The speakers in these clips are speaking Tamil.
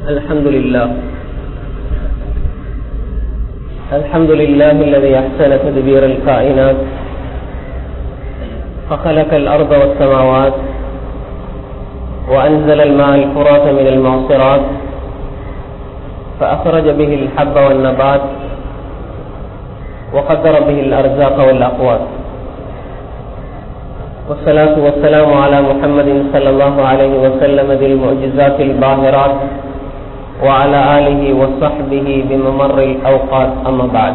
الحمد لله الحمد لله الذي أحسن تدبير الكائنات فخلق الأرض والسماوات وأنزل الماء الفرات من المعصرات فأخرج به الحب والنبات وقدر به الأرزاق والأقوات والصلاة والسلام على محمد صلى الله عليه وسلم ذي المعجزات الباهرات وعلى آله وصحبه بممر الأوقات أما بعد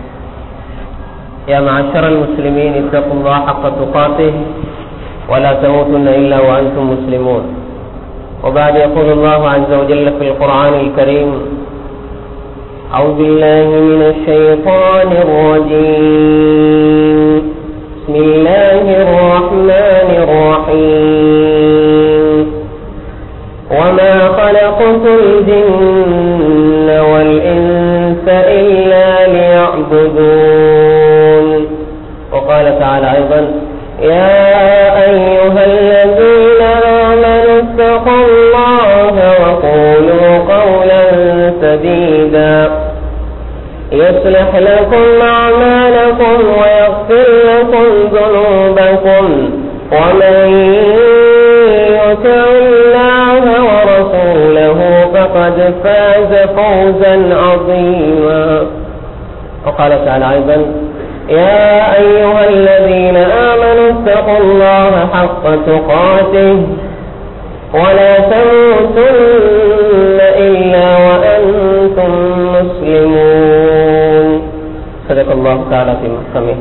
يا معشر المسلمين اتقوا الله حق تقاته ولا تموتن إلا وأنتم مسلمون وبعد يقول الله عز وجل في القرآن الكريم أعوذ بالله من الشيطان الرجيم بسم الله الرحمن الرحيم وما خلقت الجن والإنس إلا ليعبدون وقال تعالى أيضا يا أيها الذين آمنوا اتقوا الله وقولوا قولا سديدا يصلح لكم أعمالكم ويغفر لكم ذنوبكم ومن يطع الله ورسوله فقد فاز فوزا عظيما وقال تعالى أيضا يا أيها الذين آمنوا اتقوا الله حق تقاته ولا تموتن إلا وأنتم مسلمون صدق الله تعالى في محكمه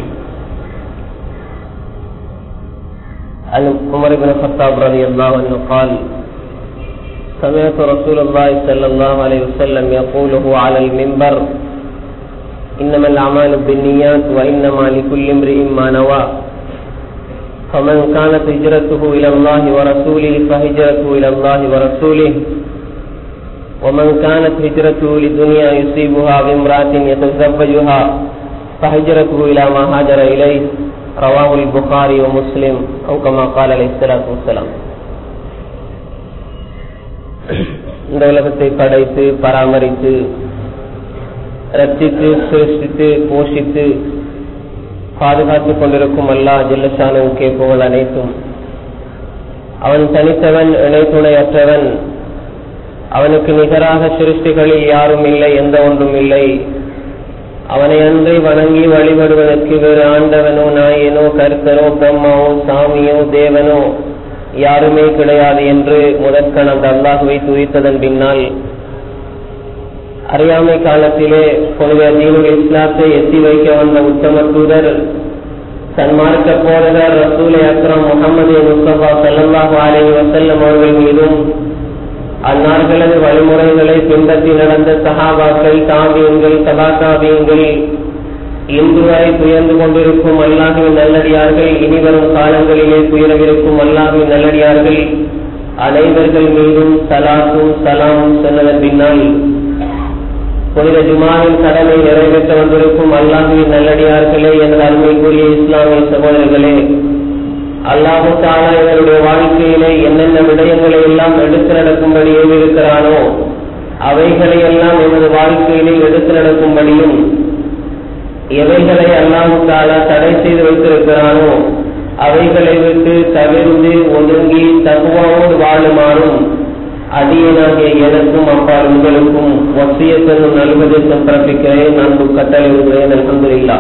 عن عمر بن الخطاب رضي الله عنه قال سمعت رسول الله صلى الله عليه وسلم يقوله على المنبر إنما الأعمال بالنيات وإنما لكل امرئ ما نوى فمن كانت هجرته إلى الله ورسوله فهجرته إلى الله ورسوله ومن كانت هجرته لدنيا يصيبها بامرأة يتزوجها فهجرته إلى ما هاجر إليه رواه البخاري ومسلم أو كما قال عليه الصلاة والسلام இந்த உலகத்தை படைத்து பராமரித்து ரச்சித்து சிருஷ்டித்து போஷித்து பாதுகாத்துக் கொண்டிருக்கும் அல்லா ஜில்லஷானுக்கே புகழ் அனைத்தும் அவன் தனித்தவன் இணை துணையற்றவன் அவனுக்கு நிகராக சிருஷ்டிகளில் யாரும் இல்லை எந்த ஒன்றும் இல்லை அவனை அன்றை வணங்கி வழிபடுவதற்கு வேறு ஆண்டவனோ நாயனோ கருத்தனோ பிரம்மாவோ சாமியோ தேவனோ யாருமே கிடையாது என்று முதற்கண் அந்த அல்லாஹுவை துதித்ததன் பின்னால் அறியாமை காலத்திலே புனித தீனுல் இஸ்லாத்தை எத்தி வைக்க வந்த உத்தம தூதர் சன்மார்க்க போதகர் ரசூலை அக்ரம் முகமது முஸ்தபா சல்லாஹு அலி வசல்லம் அவர்கள் மீதும் அந்நார்களது வழிமுறைகளை பின்பற்றி நடந்த சஹாபாக்கள் தாபியங்கள் சபாகாபியங்கள் இன்று வரை துயர்ந்து கொண்டிருக்கும் அல்லாஹின் நல்லடியார்கள் இனிவரும் காலங்களிலே துயரவிருக்கும் அல்லாஹின் நல்லடியார்கள் அனைவர்கள் மீதும் சலாத்தும் சலாமும் சொன்னதன் பின்னால் புனித ஜுமாவின் கடமை நிறைவேற்ற வந்திருக்கும் அல்லாஹுவின் நல்லடியார்களே எனது அருமைக்குரிய இஸ்லாமிய சகோதரர்களே அல்லாஹு தாலா எங்களுடைய வாழ்க்கையிலே என்னென்ன விடயங்களை எல்லாம் எடுத்து நடக்கும்படி ஏவிருக்கிறானோ அவைகளை எல்லாம் எமது வாழ்க்கையிலே எடுத்து நடக்கும்படியும் எவைகளை அல்லாஹு தாலா தடை செய்து வைத்திருக்கிறானோ அவைகளை விட்டு தவிர்த்து ஒதுங்கி தகுவாவோடு வாழுமாறும் அடியனாகிய எனக்கும் அப்பால் உங்களுக்கும் வசியத்தனும் நல்வதற்கும் பிறப்பிக்கிறேன் அன்பு கட்டளை விடுகிறேன் அல்ஹம்துலில்லா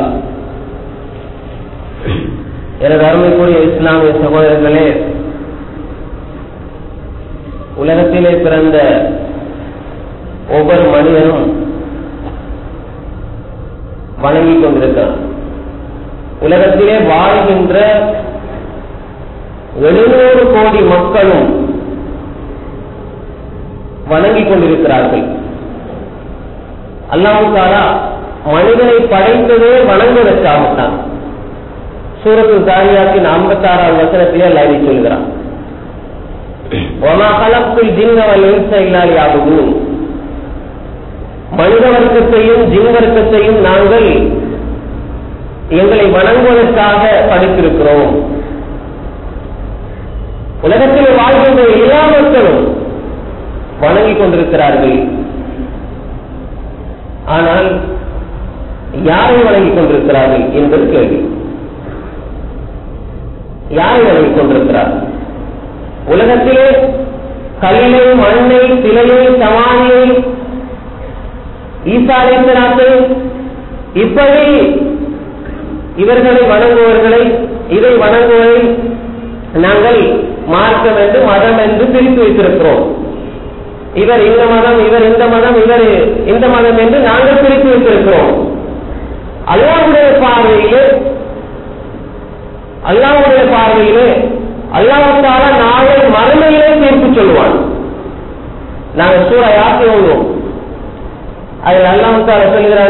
எனது அருமைக்குரிய இஸ்லாமிய சகோதரர்களே உலகத்திலே பிறந்த ஒவ்வொரு மனிதனும் வணங்கிக் கொண்டிருக்கிறான் உலகத்திலே வாழ்கின்ற எழுநூறு கோடி மக்களும் வணங்கிக் கொண்டிருக்கிறார்கள் அல்லாவுக்காரா மனிதனை படைத்ததே வணங்குவதற்காகத்தான் சூரத்து தாரியாத்தின் ஐம்பத்தாறாம் வசனத்திலே அல்லாதி சொல்கிறான் மனித வர்க்கத்தையும் ஜின் வர்க்கத்தையும் நாங்கள் எங்களை வணங்குவதற்காக படைத்திருக்கிறோம் உலகத்தில் வாழ்கின்ற எல்லா மக்களும் வணங்கிக் கொண்டிருக்கிறார்கள் ஆனால் யாரை வணங்கிக் கொண்டிருக்கிறார்கள் என்பது கேள்வி யாரை வணங்கிக் கொண்டிருக்கிறார்கள் உலகத்திலே கல்லை மண்ணை சிலையை சமாதியை ஈசாலேசனாத்தை இப்படி இவர்களை வணங்குவர்களை இதை வணங்குவதை நாங்கள் மார்க்கம் என்று மதம் என்று பிரித்து வைத்திருக்கிறோம் இவர் இந்த மதம் இவர் இந்த மதம் இவர் இந்த மதம் என்று நாங்கள் பிரித்து வைத்திருக்கிறோம் அல்லாவுடைய பார்வையிலே அல்லாவுடைய பார்வையிலே அல்லாவுக்கால நாளை மறுமையிலே தீர்ப்பு சொல்லுவான் நாங்கள் சூற யாத்தி ஓடுவோம் அதில் அல்லாவுக்கால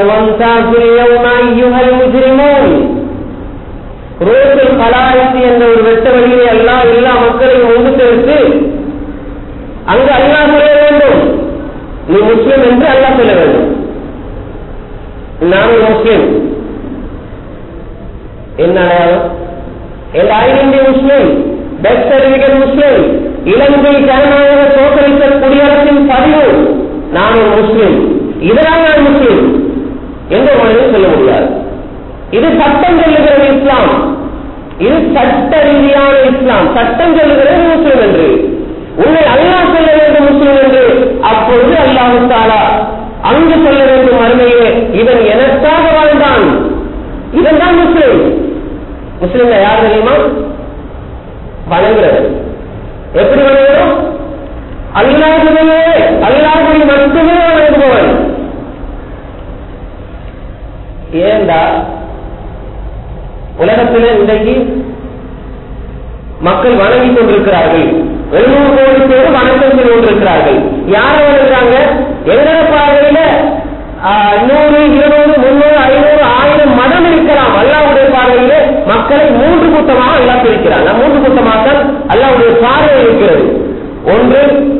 சொல்கிறான் ரோட்டில் கலாயத்தி என்ற ஒரு வெட்ட வழியை எல்லாம் எல்லா மக்களையும் ஒன்று சேர்த்து அங்கு அல்லா சொல்ல வேண்டும் நீ முஸ்லிம் என்று அல்லா சொல்ல வேண்டும் நான் முஸ்லிம் என்ன அடையாளம் என் ஐடென்டி முஸ்லிம் டெத் சர்டிபிகேட் முஸ்லிம் இலங்கை ஜனநாயக சோசலிச குடியரசின் பதிவு நான் ஒரு முஸ்லிம் இதனால் நான் முஸ்லிம் எந்த மனிதன் சொல்ல முடியாது இது சட்டம் சொல்லுகிறது இஸ்லாம் இது சட்ட ரீதியான இஸ்லாம் சட்டம் சொல்லுகிறது முஸ்லிம் என்று உன்னை அல்லாஹ் சொல்ல வேண்டும் முஸ்லிம் என்று அப்பொழுது அல்லாஹு தாலா அங்கு சொல்ல வேண்டும் மறுமையே இவன் எனக்காக வாழ்ந்தான் இவன் தான் முஸ்லிம் முஸ்லிம்ல யார் தெரியுமா வணங்குறது எப்படி வணங்குறோம் அல்லாஹுவே அல்லாஹுவை மட்டுமே வணங்குபவன் ஏண்டா உலகத்தில் இன்றைக்கு மக்கள் வணங்கிக் கொண்டிருக்கிறார்கள் எழுநூறு கோடி பேர் வணக்கம் செய்து கொண்டிருக்கிறார்கள் யார் வணங்குறாங்க எங்களோட பார்வையில நூறு இருநூறு முன்னூறு ஐநூறு ஆயிரம் மதம் இருக்கலாம் அல்லாவுடைய பார்வையில மக்களை மூன்று கூட்டமாக அல்லா பிரிக்கிறாங்க மூன்று கூட்டமாக அல்லாவுடைய பார்வை இருக்கிறது ஒன்று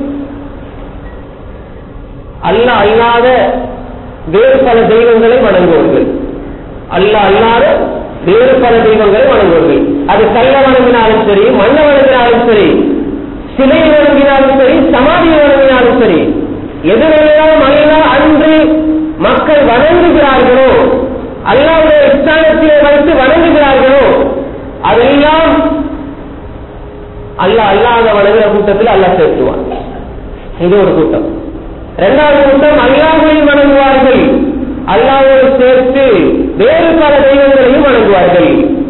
அல்ல அல்லாத வேறு பல தெய்வங்களை வணங்குவார்கள் அல்ல அல்லாத வேறு பல தெய்வங்களை வணங்குவார்கள் அது கல்ல வணங்கினாலும் சரி மண்ண வணங்கினாலும் சரி சிலையை வணங்கினாலும் சரி சமாதியை வணங்கினாலும் சரி எதுவெல்லாம் அல்லா அன்று மக்கள் வணங்குகிறார்களோ அல்லாவுடைய ஸ்தானத்திலே வைத்து வணங்குகிறார்களோ அதெல்லாம் அல்ல அல்லாத வணங்குற கூட்டத்தில் அல்ல சேர்த்துவான் இது ஒரு கூட்டம் இரண்டாவது கூட்டம் அல்லாஹை வணங்குவார்கள் அல்லாவோடு சேர்த்து வேறு பல தெய்வங்களையும் வணங்குவார்கள்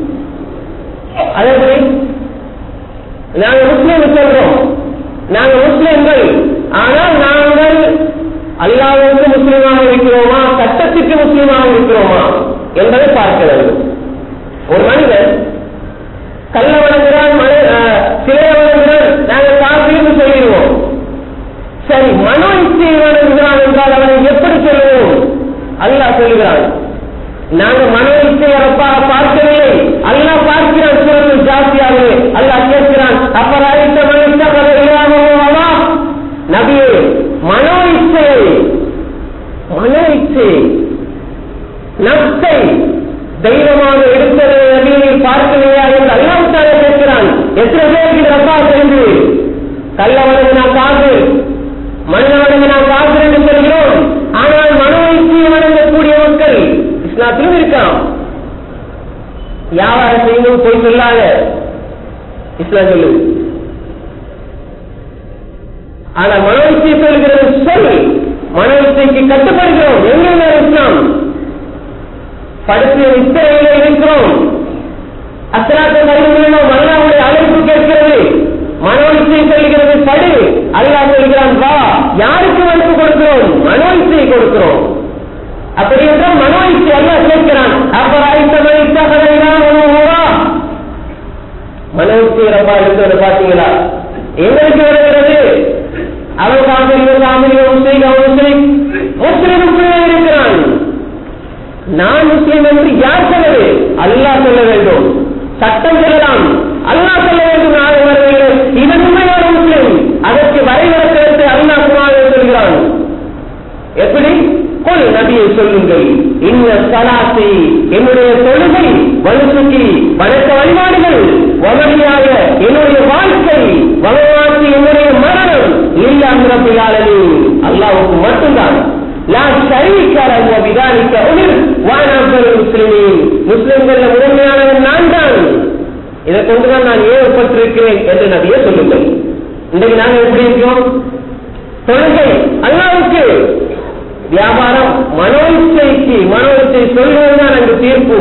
அதே நாங்க முஸ்லீம் சொல்றோம் நாங்க முஸ்லிம்கள் ஆனால் நாங்கள் அல்லாவுக்கு முஸ்லீமாக இருக்கிறோமா சட்டத்துக்கு முஸ்லீமாக இருக்கிறோமா என்பதை பார்க்க வேண்டும் ஒரு மனிதன் கல்ல வணங்குறான் சிலைய வணங்குறான் நாங்கள் காப்பீடு சொல்லிடுவோம் சரி மனோ இச்சையை வணங்குகிறான் என்றால் அவனை எப்படி சொல்லுவோம் அல்லாஹ் சொல்லுகிறான் நாங்கள் மனோ இச்சையை ரப்பாக பார்க்கவில்லை அல்லாஹ் பார்க்கிறான் சூழல் ஜாஸ்தியாகவே அல்லாஹ் கேட்கிறான் அப்பராயித்த மனுஷா நபியே மனோ இச்சையை மனோ இச்சை நப்சை தெய்வமாக எடுத்ததை நபியை பார்க்கலையா என்று அல்லாஹ் தானே கேட்கிறான் எத்தனை பேருக்கு ரப்பா தெரிந்து கல்ல வணங்கினா காசு மண்ண வணங்கினா காசு என்று சொல்கிறோம் ஆனால் மனோ இச்சையை வணங்கக்கூடிய மக்கள் இஸ்லாத்திலும் இருக்கலாம் வியாபாரம் செய்யணும் போய் சொல்லாத இஸ்லாம் சொல்லுது ஆனா மனோ இச்சை சொல்கிறது சொல் மனோ இச்சைக்கு கட்டுப்படுகிறோம் எங்கே இஸ்லாம் படுத்திய இஸ்ரேல இருக்கிறோம் அத்தனாத்த கல்விகளும் அல்லாவுடைய அழைப்பு கேட்கிறது மனோ இச்சை சொல்கிறது படு அல்லாஹ் சொல்கிறான் வா யாருக்கு மதிப்பு கொடுக்கிறோம் மனோ இச்சையை கொடுக்கிறோம் அப்படி என்றால் மனோ இச்சை அல்ல கேட்கிறான் மனோ இச்சை ரப்பா இருக்கிறது பாத்தீங்களா எங்களுக்கு வருகிறது அவன் காமிரி காமிரி முஸ்லீம் அவன் முஸ்லீம் முஸ்லீம் இருக்கிறான் நான் முஸ்லீம் என்று யார் சொல்வது அல்லாஹ் சொல்ல வேண்டும் சட்டம் சொல்லலாம் அல்லாஹ் சொல்ல வேண்டும் நாளை வருவீர்கள் இவன் உண்மையான முஸ்லீம் அதற்கு வரைவிலக்கெடுத்து அல்லாஹ் குமாரன் சொல்கிறான் எப்படி கொல் நபியை சொல்லுங்கள் இந்த சலாத்தை என்னுடைய தொழுகை வலுசுக்கி வணக்க வழிபாடுகள் வளமையாக என்னுடைய வாழ்க்கை வளமாற்றி என்னுடைய மரணம் லில்லாஹி ரப்பில் ஆலமீன் அல்லாஹ்வுக்கு மட்டும்தான் லா ஷரீக லஹு வ பிதாலிக உமிர் வ அனா அஃதலுல் முஸ்லிமீன் முஸ்லிம்கள்ல முதன்மையானவன் நான் தான் இதை கொண்டுதான் நான் ஏவப்பட்டிருக்கிறேன் என்று நபியே சொல்லுங்கள் இன்றைக்கு நாங்க எப்படி இருக்கோம் தொழுகை அல்லாவுக்கு வியாபாரம் மனோ இச்சைக்கு மனோ இச்சை சொல்வதுதான் அங்கு தீர்ப்பு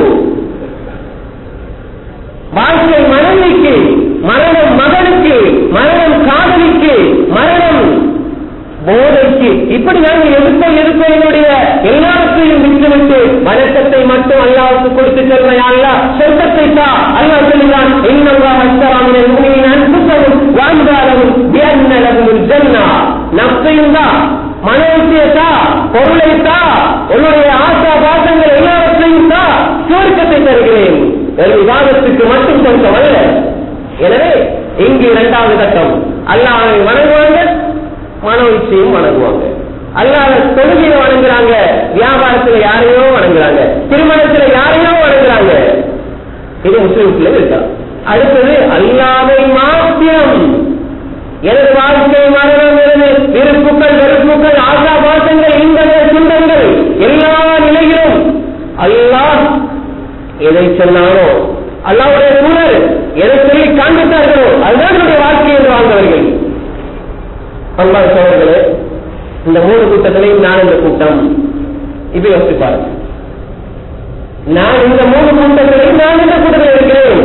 வாழ்க்கை மனைவிக்கு மரணம் மகனுக்கு மரணம் காதலிக்கு மரணம் போதைக்கு இப்படி நாங்கள் எதுக்கோ எதுக்கோ என்னுடைய எல்லாவற்றையும் விட்டுவிட்டு வணக்கத்தை மட்டும் அல்லாவுக்கு கொடுத்து செல்வ அல்லா சொர்க்கத்தை தா அல்லா சொல்லுகிறான் இன்னவா அஸ்தராமின உண்மையின் அன்புசவும் வாழ்ந்தாலும் வியன்னலகும் ஜன்னா நப்சையும் தான் மனோசிய தா பொருளை தா உன்னுடைய ஆசா பாசங்கள் எல்லாவற்றையும் தா சுவர்க்கத்தை தருகிறேன் என் விவாதத்துக்கு மட்டும் கொஞ்சம் அல்ல எனவே இங்கு இரண்டாவது கட்டம் அல்லாவை வணங்குவாங்க மனோ இச்சையும் வணங்குவாங்க அல்லாத தொழுகையை வணங்குறாங்க வியாபாரத்துல யாரையோ வணங்குறாங்க திருமணத்துல யாரையோ வணங்குறாங்க இது முஸ்லிம்ஸ்ல இருக்கா அடுத்தது அல்லாவை மாத்திரம் எனது வாழ்க்கை மரணம் எனது விருப்புகள் வெறுப்புகள் ஆசா பாசங்கள் இன்பங்கள் துன்பங்கள் எல்லா நிலையிலும் அல்லாஹ் எதை சொன்னாலோ அல்லாவுடைய தூதர் எதை சொல்லி காண்பித்தார்களோ அதுதான் என்னுடைய வாழ்க்கை என்று வாழ்ந்தவர்கள் பண்பாடு சோழர்களே இந்த மூணு கூட்டத்திலையும் நான் இந்த கூட்டம் இப்ப யோசிப்பாரு நான் இந்த மூணு கூட்டத்திலையும் நான் இந்த கூட்டத்தில் இருக்கிறேன்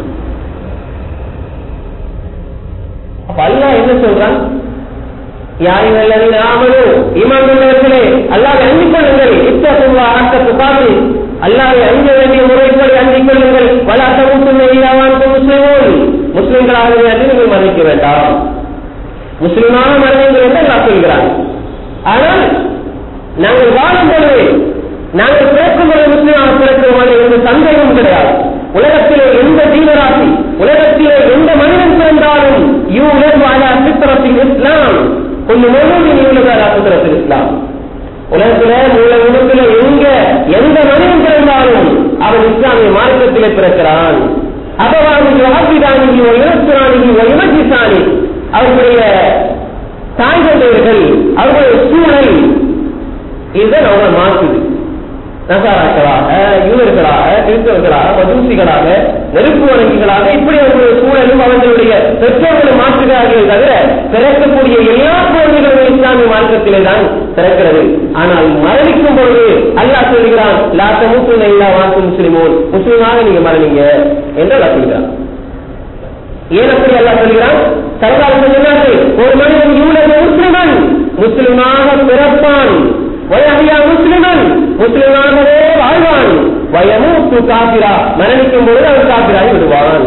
அப்ப அல்லா என்ன சொல்றான் யாரும் அல்லது நாமனு ஈமான் கொண்டவர்களே அல்லாவை அஞ்சிக் கொள்ளுங்கள் இத்தகுவா ஆட்டத்து பார்த்து அல்லாவை அஞ்ச வேண்டிய முறைப்படி அஞ்சிக் கொள்ளுங்கள் வலாத்த முஸ்லிம் இல்லாவான் முஸ்லிமோன் முஸ்லிம்களாகவே அன்றி நீங்கள் மதிக்க வேண்டாம் முஸ்லிமான மனிதர்கள் என்று அல்லா சொல்கிறார் ஆனால் நாங்கள் வாழும் பொழுது நாங்கள் பிறக்கும் பொழுது முஸ்லிமாக பிறக்கிறோம் எந்த சந்தேகமும் கிடையாது உலகத்திலே எந்த தீவிராசி உலகத்திலே எந்த மனிதன் பிறந்தாலும் யூலர் வாழா சித்திரத்தில் இஸ்லாம் கொஞ்சம் முழுவதும் யூலர் சித்திரத்தில் இஸ்லாம் உலகத்தில மூல உலகத்தில எங்க எந்த மனிதன் பிறந்தாலும் அவன் இஸ்லாமிய மார்க்கத்திலே பிறக்கிறான் அபவாதி ஆபிதானிகி இலசுரானிகி இமஜிசானி அவர்களுடைய தாய் தந்தையர்கள் அவர்களுடைய சூழல் இதுதான் அவங்களை மாற்றுது நசாராக்களாக யூதர்களாக கிறிஸ்தவர்களாக மதூசிகளாக நெருப்பு வழங்கிகளாக இப்படி அவர்களுடைய சூழலும் அவர்களுடைய பெற்றோர்களை மாற்றுகிறார்கள் தவிர பிறக்கக்கூடிய எல்லா குழந்தைகளும் இஸ்லாமிய மார்க்கத்திலே தான் பிறக்கிறது ஆனால் மரணிக்கும் பொழுது அல்லாஹ் சொல்கிறான் லாத்த மூத்து இல்லா வாக்கு முஸ்லிமோன் முஸ்லிமாக நீங்க மரணிங்க என்று அல்லாஹ் சொல்கிறான் ஏன் அப்படி அல்லா சொல்கிறான் சரதாரத்தில் சொன்னார்கள் ஒரு மனிதன் யூனது முஸ்லிமன் முஸ்லிமாக பிறப்பான் வயமையா முஸ்லிமன் முஸ்லிமாகவே வாழ்வான் வயமூத்து காபிரா மரணிக்கும் பொழுது அவன் காபிராகி விடுவான்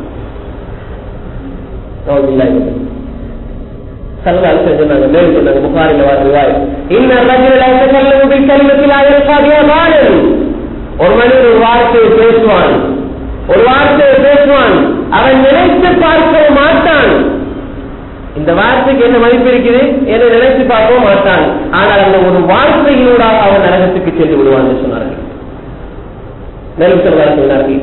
சல்லல்லாஹு சொன்னாங்க மேல் சொன்னாங்க புகாரில் வருவாய் இன்ன ரஜுல யதகல்லமு பில் கலிமத்தி லா யல்கா பிஹா பாலன் ஒரு மனிதன் ஒரு வார்த்தையை பேசுவான் ஒரு வார்த்தையை பேசுவான் அவன் நினைத்து பார்க்க மாட்டான் இந்த வார்த்தைக்கு என்ன மதிப்பு இருக்குது என்று நினைத்து பார்க்கவும் மாட்டான் ஆனால் அந்த ஒரு வார்த்தையினூடாக அவன் நரகத்துக்கு சென்று விடுவான் என்று சொன்னார்கள் மேலும் சொல்வார் சொன்னார்கள்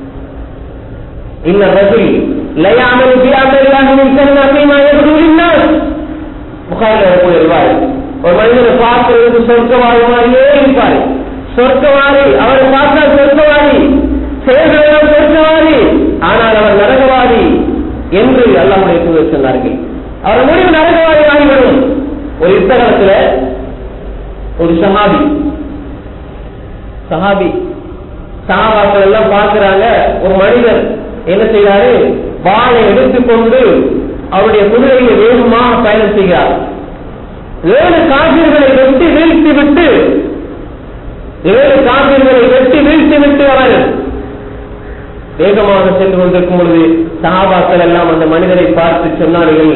இந்த ரஜுல் லயாமல் பியாமல் சன்னா எதிர்வினார் புகாரில் வரக்கூடிய இருவார் ஒரு மனிதனை பார்க்கிறதுக்கு சொர்க்கவாதி மாதிரியே இருப்பார் சொர்க்கவாதி அவரை பார்த்தால் சொர்க்கவாதி செயல்களெல்லாம் சொர்க்கவாதி ஆனால் அவர் நரகவாதி என்று அல்லாஹுடைய தூதர் சொன்னார்கள் அவர் முடிவு நரகவாதி ஆகிவிடும் ஒரு யுத்தகலத்துல ஒரு சஹாபி சஹாபி சஹாபாக்கள் எல்லாம் பார்க்கிறாங்க ஒரு மனிதர் என்ன செய்யறாரு வாளை எடுத்துக்கொண்டு அவருடைய குதிரையை வேகமாக பயணம் செய்கிறார் ஏழு காவிர்களை வெட்டி வீழ்த்தி விட்டு ஏழு காவிர்களை வெட்டி வீழ்த்தி விட்டு அவர் வேகமாக சென்று கொண்டிருக்கும் பொழுது சகாபாக்கள் எல்லாம் அந்த மனிதரை பார்த்து சொன்னார்கள்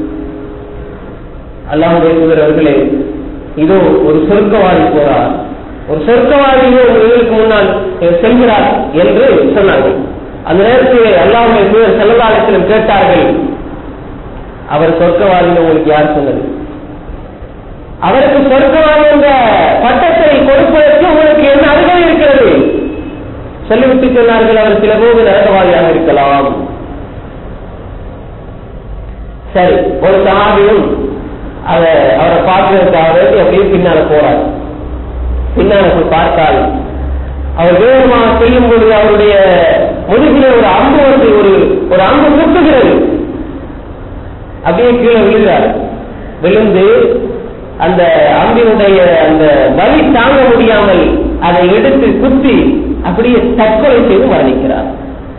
அல்லாஹுடைய தூதர் அவர்களே இதோ ஒரு சொர்க்கவாதி போறார் ஒரு சொர்க்கவாதி உங்களுக்கு முன்னால் செல்கிறார் என்று சொன்னார்கள் அந்த நேரத்தில் அல்லாஹுடைய தூதர் செல்லதாலத்திலும் கேட்டார்கள் அவர் சொர்க்கவாதி உங்களுக்கு யார் சொன்னது அவருக்கு சொர்க்கவாதி என்ற பட்டத்தை கொடுப்பதற்கு உங்களுக்கு என்ன அருகதை இருக்கிறது சொல்லிவிட்டு சொன்னார்கள் அவர் சில போது நரகவாதியாக இருக்கலாம் சரி ஒரு சஹாபியும் அத அவரை பார்க்கறதுக்காக வேண்டி அப்படியே பின்னால போறார் பின்னால போய் பார்த்தால் அவர் வேகமாக செல்லும் பொழுது அவருடைய முதுகில ஒரு அம்பு வந்து ஒரு ஒரு அம்பு குத்துகிறது அப்படியே கீழே விழுகிறார் விழுந்து அந்த அம்பினுடைய அந்த வலி தாங்க முடியாமல் அதை எடுத்து குத்தி அப்படியே தற்கொலை செய்து மரணிக்கிறார்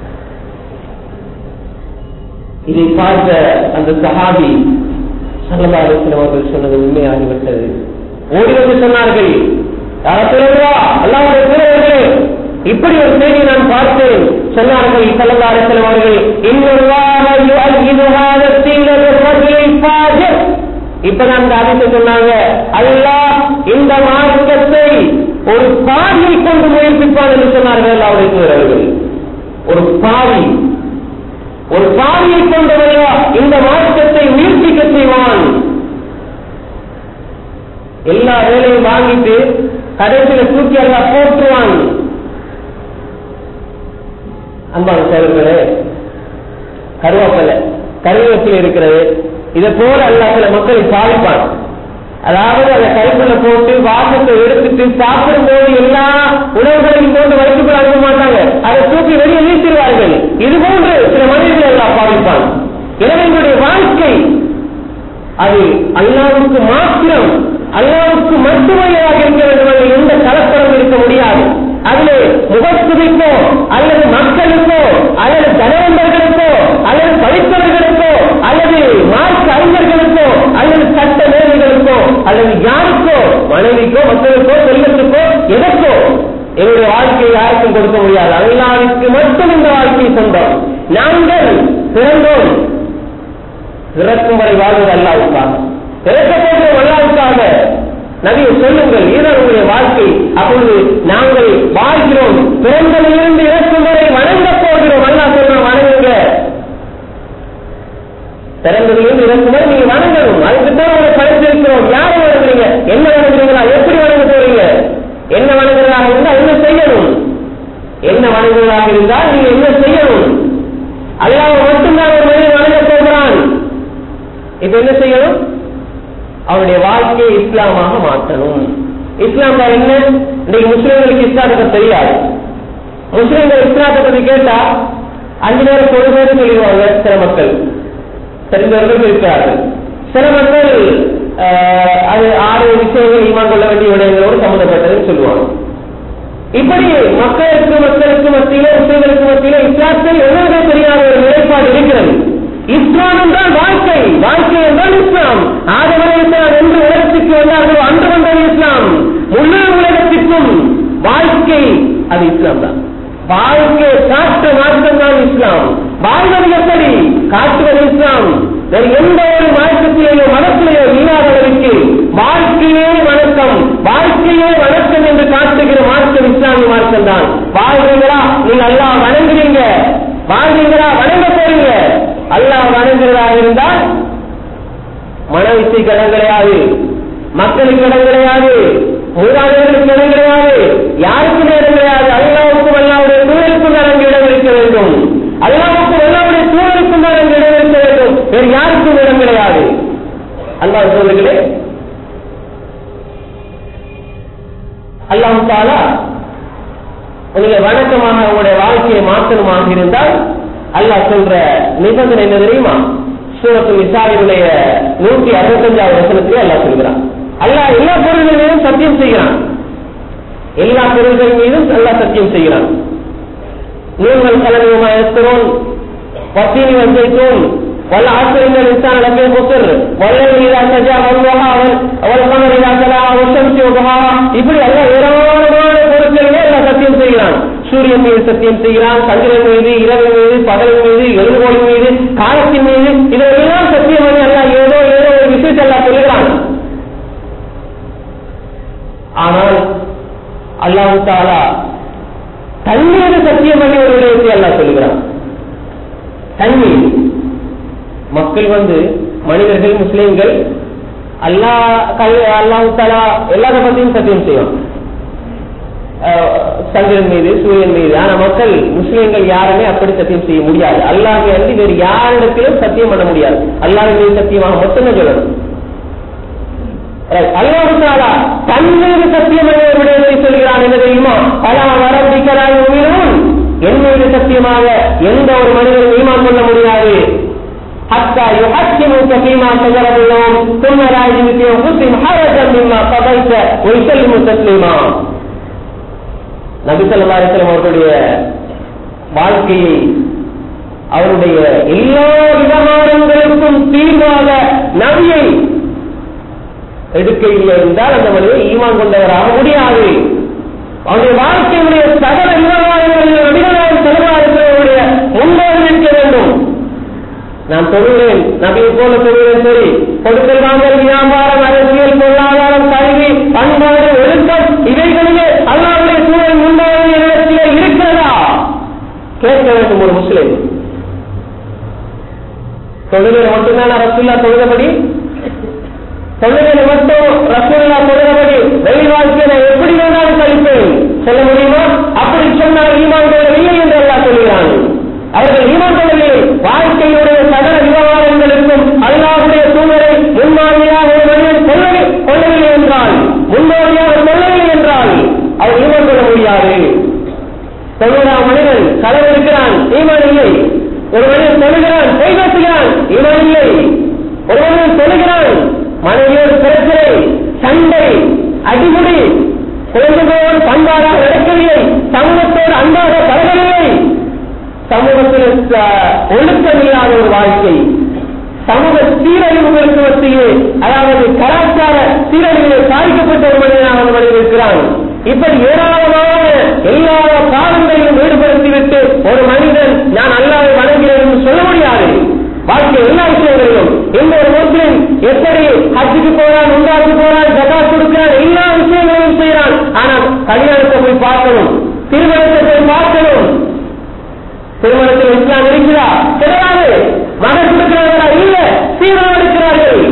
இதை பார்த்த அந்த சஹாபி சல்லா அலிஸ்லாம் அவர்கள் சொன்னது உண்மையாகிவிட்டது ஓடி வந்து சொன்னார்கள் யார சொல்லுவா அல்லாவுடைய தூதர்களே இப்படி ஒரு செய்தி நான் பார்த்தேன் சொன்னார்கள் சல்லா அலிஸ்லாம் அவர்கள் இன்னொரு இப்பதான் அந்த அதிசை சொன்னாங்க அல்லாஹ் இந்த மார்க்கத்தை ஒரு பாவியை கொண்டு முயற்சிப்பான் என்று சொன்னார்கள் அவருடைய தூதர்கள் ஒரு பாவி ஒரு பாவியை கொண்டவரையா இந்த மார்க்கத்தை முயற்சிக்க செய்வான் எல்லா வேலையும் வாங்கிட்டு கடைசியில தூக்கி எல்லாம் போற்றுவான் அன்பான சேவர்களே கருவேப்பிலை கருவேப்பிலை இருக்கிறது இதை போல அல்ல சில மக்களை பாதிப்பான் அதாவது அதை கைக்குள்ள போட்டு வாசத்தை எடுத்துட்டு சாப்பிடும் போது எல்லா உணவுகளையும் போட்டு வைத்துக்குள்ள அனுப்ப மாட்டாங்க அதை தூக்கி வெளியே வீசிடுவார்கள் இது போன்று சில மனிதர்கள் எல்லாம் பாதிப்பான் எனவே எங்களுடைய வாழ்க்கை அது அல்லாவுக்கு மாத்திரம் அல்லாவுக்கு மட்டுமையாக இருக்க வேண்டும் என்று எந்த கலப்படம் இருக்க முடியாது அதிலே முகத்துவிக்கோ அல்லது மக்களுக்கோ அல்லது தனவந்தர்களுக்கோ அல்லது படித்தவர்களுக்கோ அல்லது மார்க்க அறிஞர்களுக்கோ அல்லது சட்ட மேதைகளுக்கோ அல்லது யாருக்கோ மனைவிக்கோ மக்களுக்கோ செல்வத்துக்கோ எதற்கோ என்னுடைய வாழ்க்கையை யாருக்கும் கொடுக்க முடியாது அல்லாவுக்கு மட்டும் இந்த வாழ்க்கை சொந்தம் நாங்கள் பிறந்தோம் பிறக்கும் வரை வாழ்வது அல்லாவுக்காக பிறக்க போகிறோம் அல்லாவுக்காக நபியை சொல்லுங்கள் இதுதான் உங்களுடைய வாழ்க்கை அப்பொழுது நாங்கள் வாழ்கிறோம் பிறந்ததிலிருந்து இறக்கும் வரை வணங்க போகிறோம் அல்லா சொல்றோம் வணங்குங்க பிறந்ததிலிருந்து இறக்கும் வரை நீங்க வணங்கணும் அதுக்கு தான் உங்களை படைத்திருக்கிறோம் யாரை வணங்குறீங்க என்ன வணங்குறீங்களா எப்படி வணங்க போறீங்க என்ன வணங்குறதாக இருந்தால் என்ன செய்யணும் என்ன வணங்குவதாக இருந்தால் நீங்க என்ன செய்யணும் அல்லாஹ் மட்டும்தான் ஒரு மனிதன் வணங்க போகிறான் இப்ப என்ன செய்யணும் அவருடைய வாழ்க்கையை இஸ்லாமாக மாற்றணும் இஸ்லாம் என்ன இன்னைக்கு முஸ்லிம்களுக்கு இஸ்லாத்தை தெரியாது முஸ்லிம்கள் இஸ்லாத்தை பத்தி கேட்டா அஞ்சு நேரம் ஒரு பேர் சொல்லிடுவாங்க சில மக்கள் தெரிந்தவர்கள் இருக்கிறார்கள் சில மக்கள் அது ஆறு விஷயங்கள் ஈமான் கொள்ள வேண்டிய விடயங்களோடு சம்பந்தப்பட்டதுன்னு சொல்லுவாங்க இப்படி மக்களுக்கு மக்களுக்கு மத்தியில முஸ்லிம்களுக்கு மத்தியில இஸ்லாத்தில் எவ்வளவு தெரியாத ஒரு நிலைப்பாடு இருக்கிறது இஸ்லாம் என்றால் வாழ்க்கை வாழ்க்கை என்றால் இஸ்லாம் ஆதவரை இஸ்லாம் என்று உலகத்துக்கு வந்தார்களோ அன்று வந்தது இஸ்லாம் முழு உலகத்திற்கும் வாழ்க்கை அது இஸ்லாம் தான் வாழ்க்கை காற்ற மாற்றம் தான் இஸ்லாம் வாழ்வது எப்படி காட்டுவது இஸ்லாம் வேறு எந்த ஒரு மார்க்கத்திலேயோ மனத்திலேயோ இல்லாதவருக்கு வாழ்க்கையே வணக்கம் வாழ்க்கையே வணக்கம் என்று காட்டுகிற மார்க்கம் இஸ்லாமிய மார்க்கம் தான் வாழ்றீங்களா நீங்க எல்லாம் வணங்குறீங்க வாழ்றீங்களா வணங்க போறீங்க அல்லாஹ் வணங்குறதாக இருந்தால் மனவிசைக்கு இடம் கிடையாது மக்களுக்கு இடம் கிடையாது மூதாதையர்களுக்கு இடம் கிடையாது யாருக்கும் இடம் கிடையாது அல்லாவுக்கும் அல்லாவுடைய தூதருக்கும் அங்கே இடம் இருக்க வேண்டும் அல்லாவுக்கும் அல்லாவுடைய தூதருக்கும் அங்கே இடம் இருக்க வேண்டும் வேறு யாருக்கும் இடம் கிடையாது அல்லா சொல்லுங்களே அல்லாஹு தாலா நீங்க வணக்கமாக உங்களுடைய வாழ்க்கையை மாற்றணுமாக இருந்தால் அல்லாஹ் சொல்ற நிபந்தனை என்ன தெரியுமா சூரத்து விசாரியுடைய நூற்றி அறுபத்தஞ்சாவது வசனத்திலே அல்லாஹ் சொல்கிறான் அல்லாஹ் எல்லா பொருள்கள் மீதும் சத்தியம் செய்கிறான் எல்லா பொருள்கள் மீதும் அல்லாஹ் சத்தியம் செய்கிறான் நீங்கள் கலவையுமா எஸ்தரோன் பத்தினி வசைத்தோன் والعصر ان الانسان لفي خسر والليل اذا سجى والضحى والقمر اذا تلاها والشمس وضحاها இப்படி எல்லாம் ஏராளமான பொருட்களிலே எல்லாம் சத்தியம் செய்கிறான் சூரியன் மீது சத்தியம் செய்கிறான் சந்திரன் மீது இரவு மீது பகல் மீது எழுதுகோள் மீது காலத்தின் மீது இதெல்லாம் சத்தியம் பண்ணி அல்ல ஏதோ ஏதோ ஒரு விஷயத்தை எல்லாம் சொல்லுகிறான் ஆனால் அல்லாஹு தாலா தண்ணீர் சத்தியம் பண்ணி ஒரு விடயத்தை எல்லாம் சொல்லுகிறான் தண்ணீர் மக்கள் வந்து மனிதர்கள் முஸ்லிம்கள் அல்லா கல் அல்லாஹு தாலா எல்லாத்த பத்தியும் சத்தியம் செய்வான் சந்திரன் மீது சூரியன் மீது ஆனா மக்கள் முஸ்லிம்கள் யாருமே அப்படி சத்தியம் செய்ய முடியாது அல்லாஹ் அன்றி வேறு யாரிடத்திலும் சத்தியம் பண்ண முடியாது அல்லாஹ் மீது சத்தியமாக மட்டுமே சொல்லணும் அல்லாஹாலா தன் மீது சத்தியம் என்ற விடயத்தை சொல்கிறான் என்ன தெரியுமா பல வரம்பிக்கலாய் உயிரும் என் மீது சத்தியமாக எந்த ஒரு மனிதனும் ஈமான் கொள்ள முடியாது حتى يحكموك فيما شجر بينهم ثم لا يجد في انفسهم حرجا مما قضيت ويسلموا تسليما நபி ஸல்லல்லாஹு அலைஹி வஸல்லம் அவர்களுடைய வாழ்க்கையை அவருடைய எல்லா விவகாரங்களுக்கும் தீர்வாக நபியை எடுக்கையில் இருந்தால் அந்த மனிதன் ஈமான் கொண்டவராக முடியாது அவருடைய வாழ்க்கையுடைய சகல விவகாரங்களில் நபிகளால் செலவாளர்களுடைய முன்னோடு நிற்க வேண்டும் நான் சொல்கிறேன் நபியை போல சொல்கிறேன் சரி கொடுக்கல் வாங்கல் வியாபாரம் அரசியல் பொருளாதாரம் கல்வி பண்பாடு ஒழுக்கம் இவைகளிலே அல்லாவுடைய சூழல் முன்னோடு இடத்திலே இருக்கிறதா கேட்க வேண்டும் ஒரு முஸ்லிம் தொழுகையில் மட்டும்தான் ரசுல்லா தொழுதபடி தொழுகையில மட்டும் ரசூல்லா தொழுதபடி வெயில் வாழ்க்கையில எப்படி வேணாலும் கழிப்பேன் சொல்ல முடியுமா அப்படி சொன்னால் ஈமான் கொள்ளவில்லை என்று எல்லாம் சொல்கிறான் அவர்கள் ஈமான் கொள்ளவில்லை வாழ்க்கையுடைய சகல விவகாரங்களுக்கும் அல்லாவுடைய சூழலை முன்மாதிரியாக ஒரு மனிதன் கொள்ளவி கொள்ளவில்லை என்றால் முன்னோடியாக கொள்ளவில்லை என்றால் அவர் ஈமான் கொள்ள முடியாது தொழுகிறான் மனிதன் களவு இருக்கிறான் ஈமான் இல்லை ஒரு மனிதன் தொழுகிறான் பொய் பேசுகிறான் ஈமான் இல்லை ஒரு மனிதன் தொழுகிறான் மனைவியோடு பிரச்சனை சண்டை அடிமுடி குழந்தைகளோடு பண்பாடாக நடக்கவில்லை சமூகத்தோடு அன்பாக பழகவில்லை சமூகத்தில் ஒழுக்கமில்லாத ஒரு வாழ்க்கை சமூக சீரழிவுகளுக்கு மத்தியே அதாவது கலாச்சார சீரழிவிலே பாதிக்கப்பட்ட ஒரு மனிதனாக அந்த மனிதன் இருக்கிறான் இப்படி ஏராளமான எல்லா காலங்களிலும் ஈடுபடுத்திவிட்டு ஒரு மனிதன் நான் அல்லாவை வணங்குகிறேன் என்று சொல்ல முடியாது வாழ்க்கை எல்லா விஷயங்களிலும் எந்த ஒரு முஸ்லிம் எப்படி ஹஜ்ஜுக்கு போறான் உண்டாக்கு போறான் ஜகா கொடுக்கிறான் எல்லா விஷயங்களையும் செய்யறான் ஆனால் கல்யாணத்தை போய் பார்க்கணும் திருமணத்தை போய் பார்க்கணும் திருமணத்தில் இஸ்லாம் இருக்கிறா கிடையாது மகன் கொடுக்கிறார்களா இல்ல சீரம் எடுக்கிறார்கள்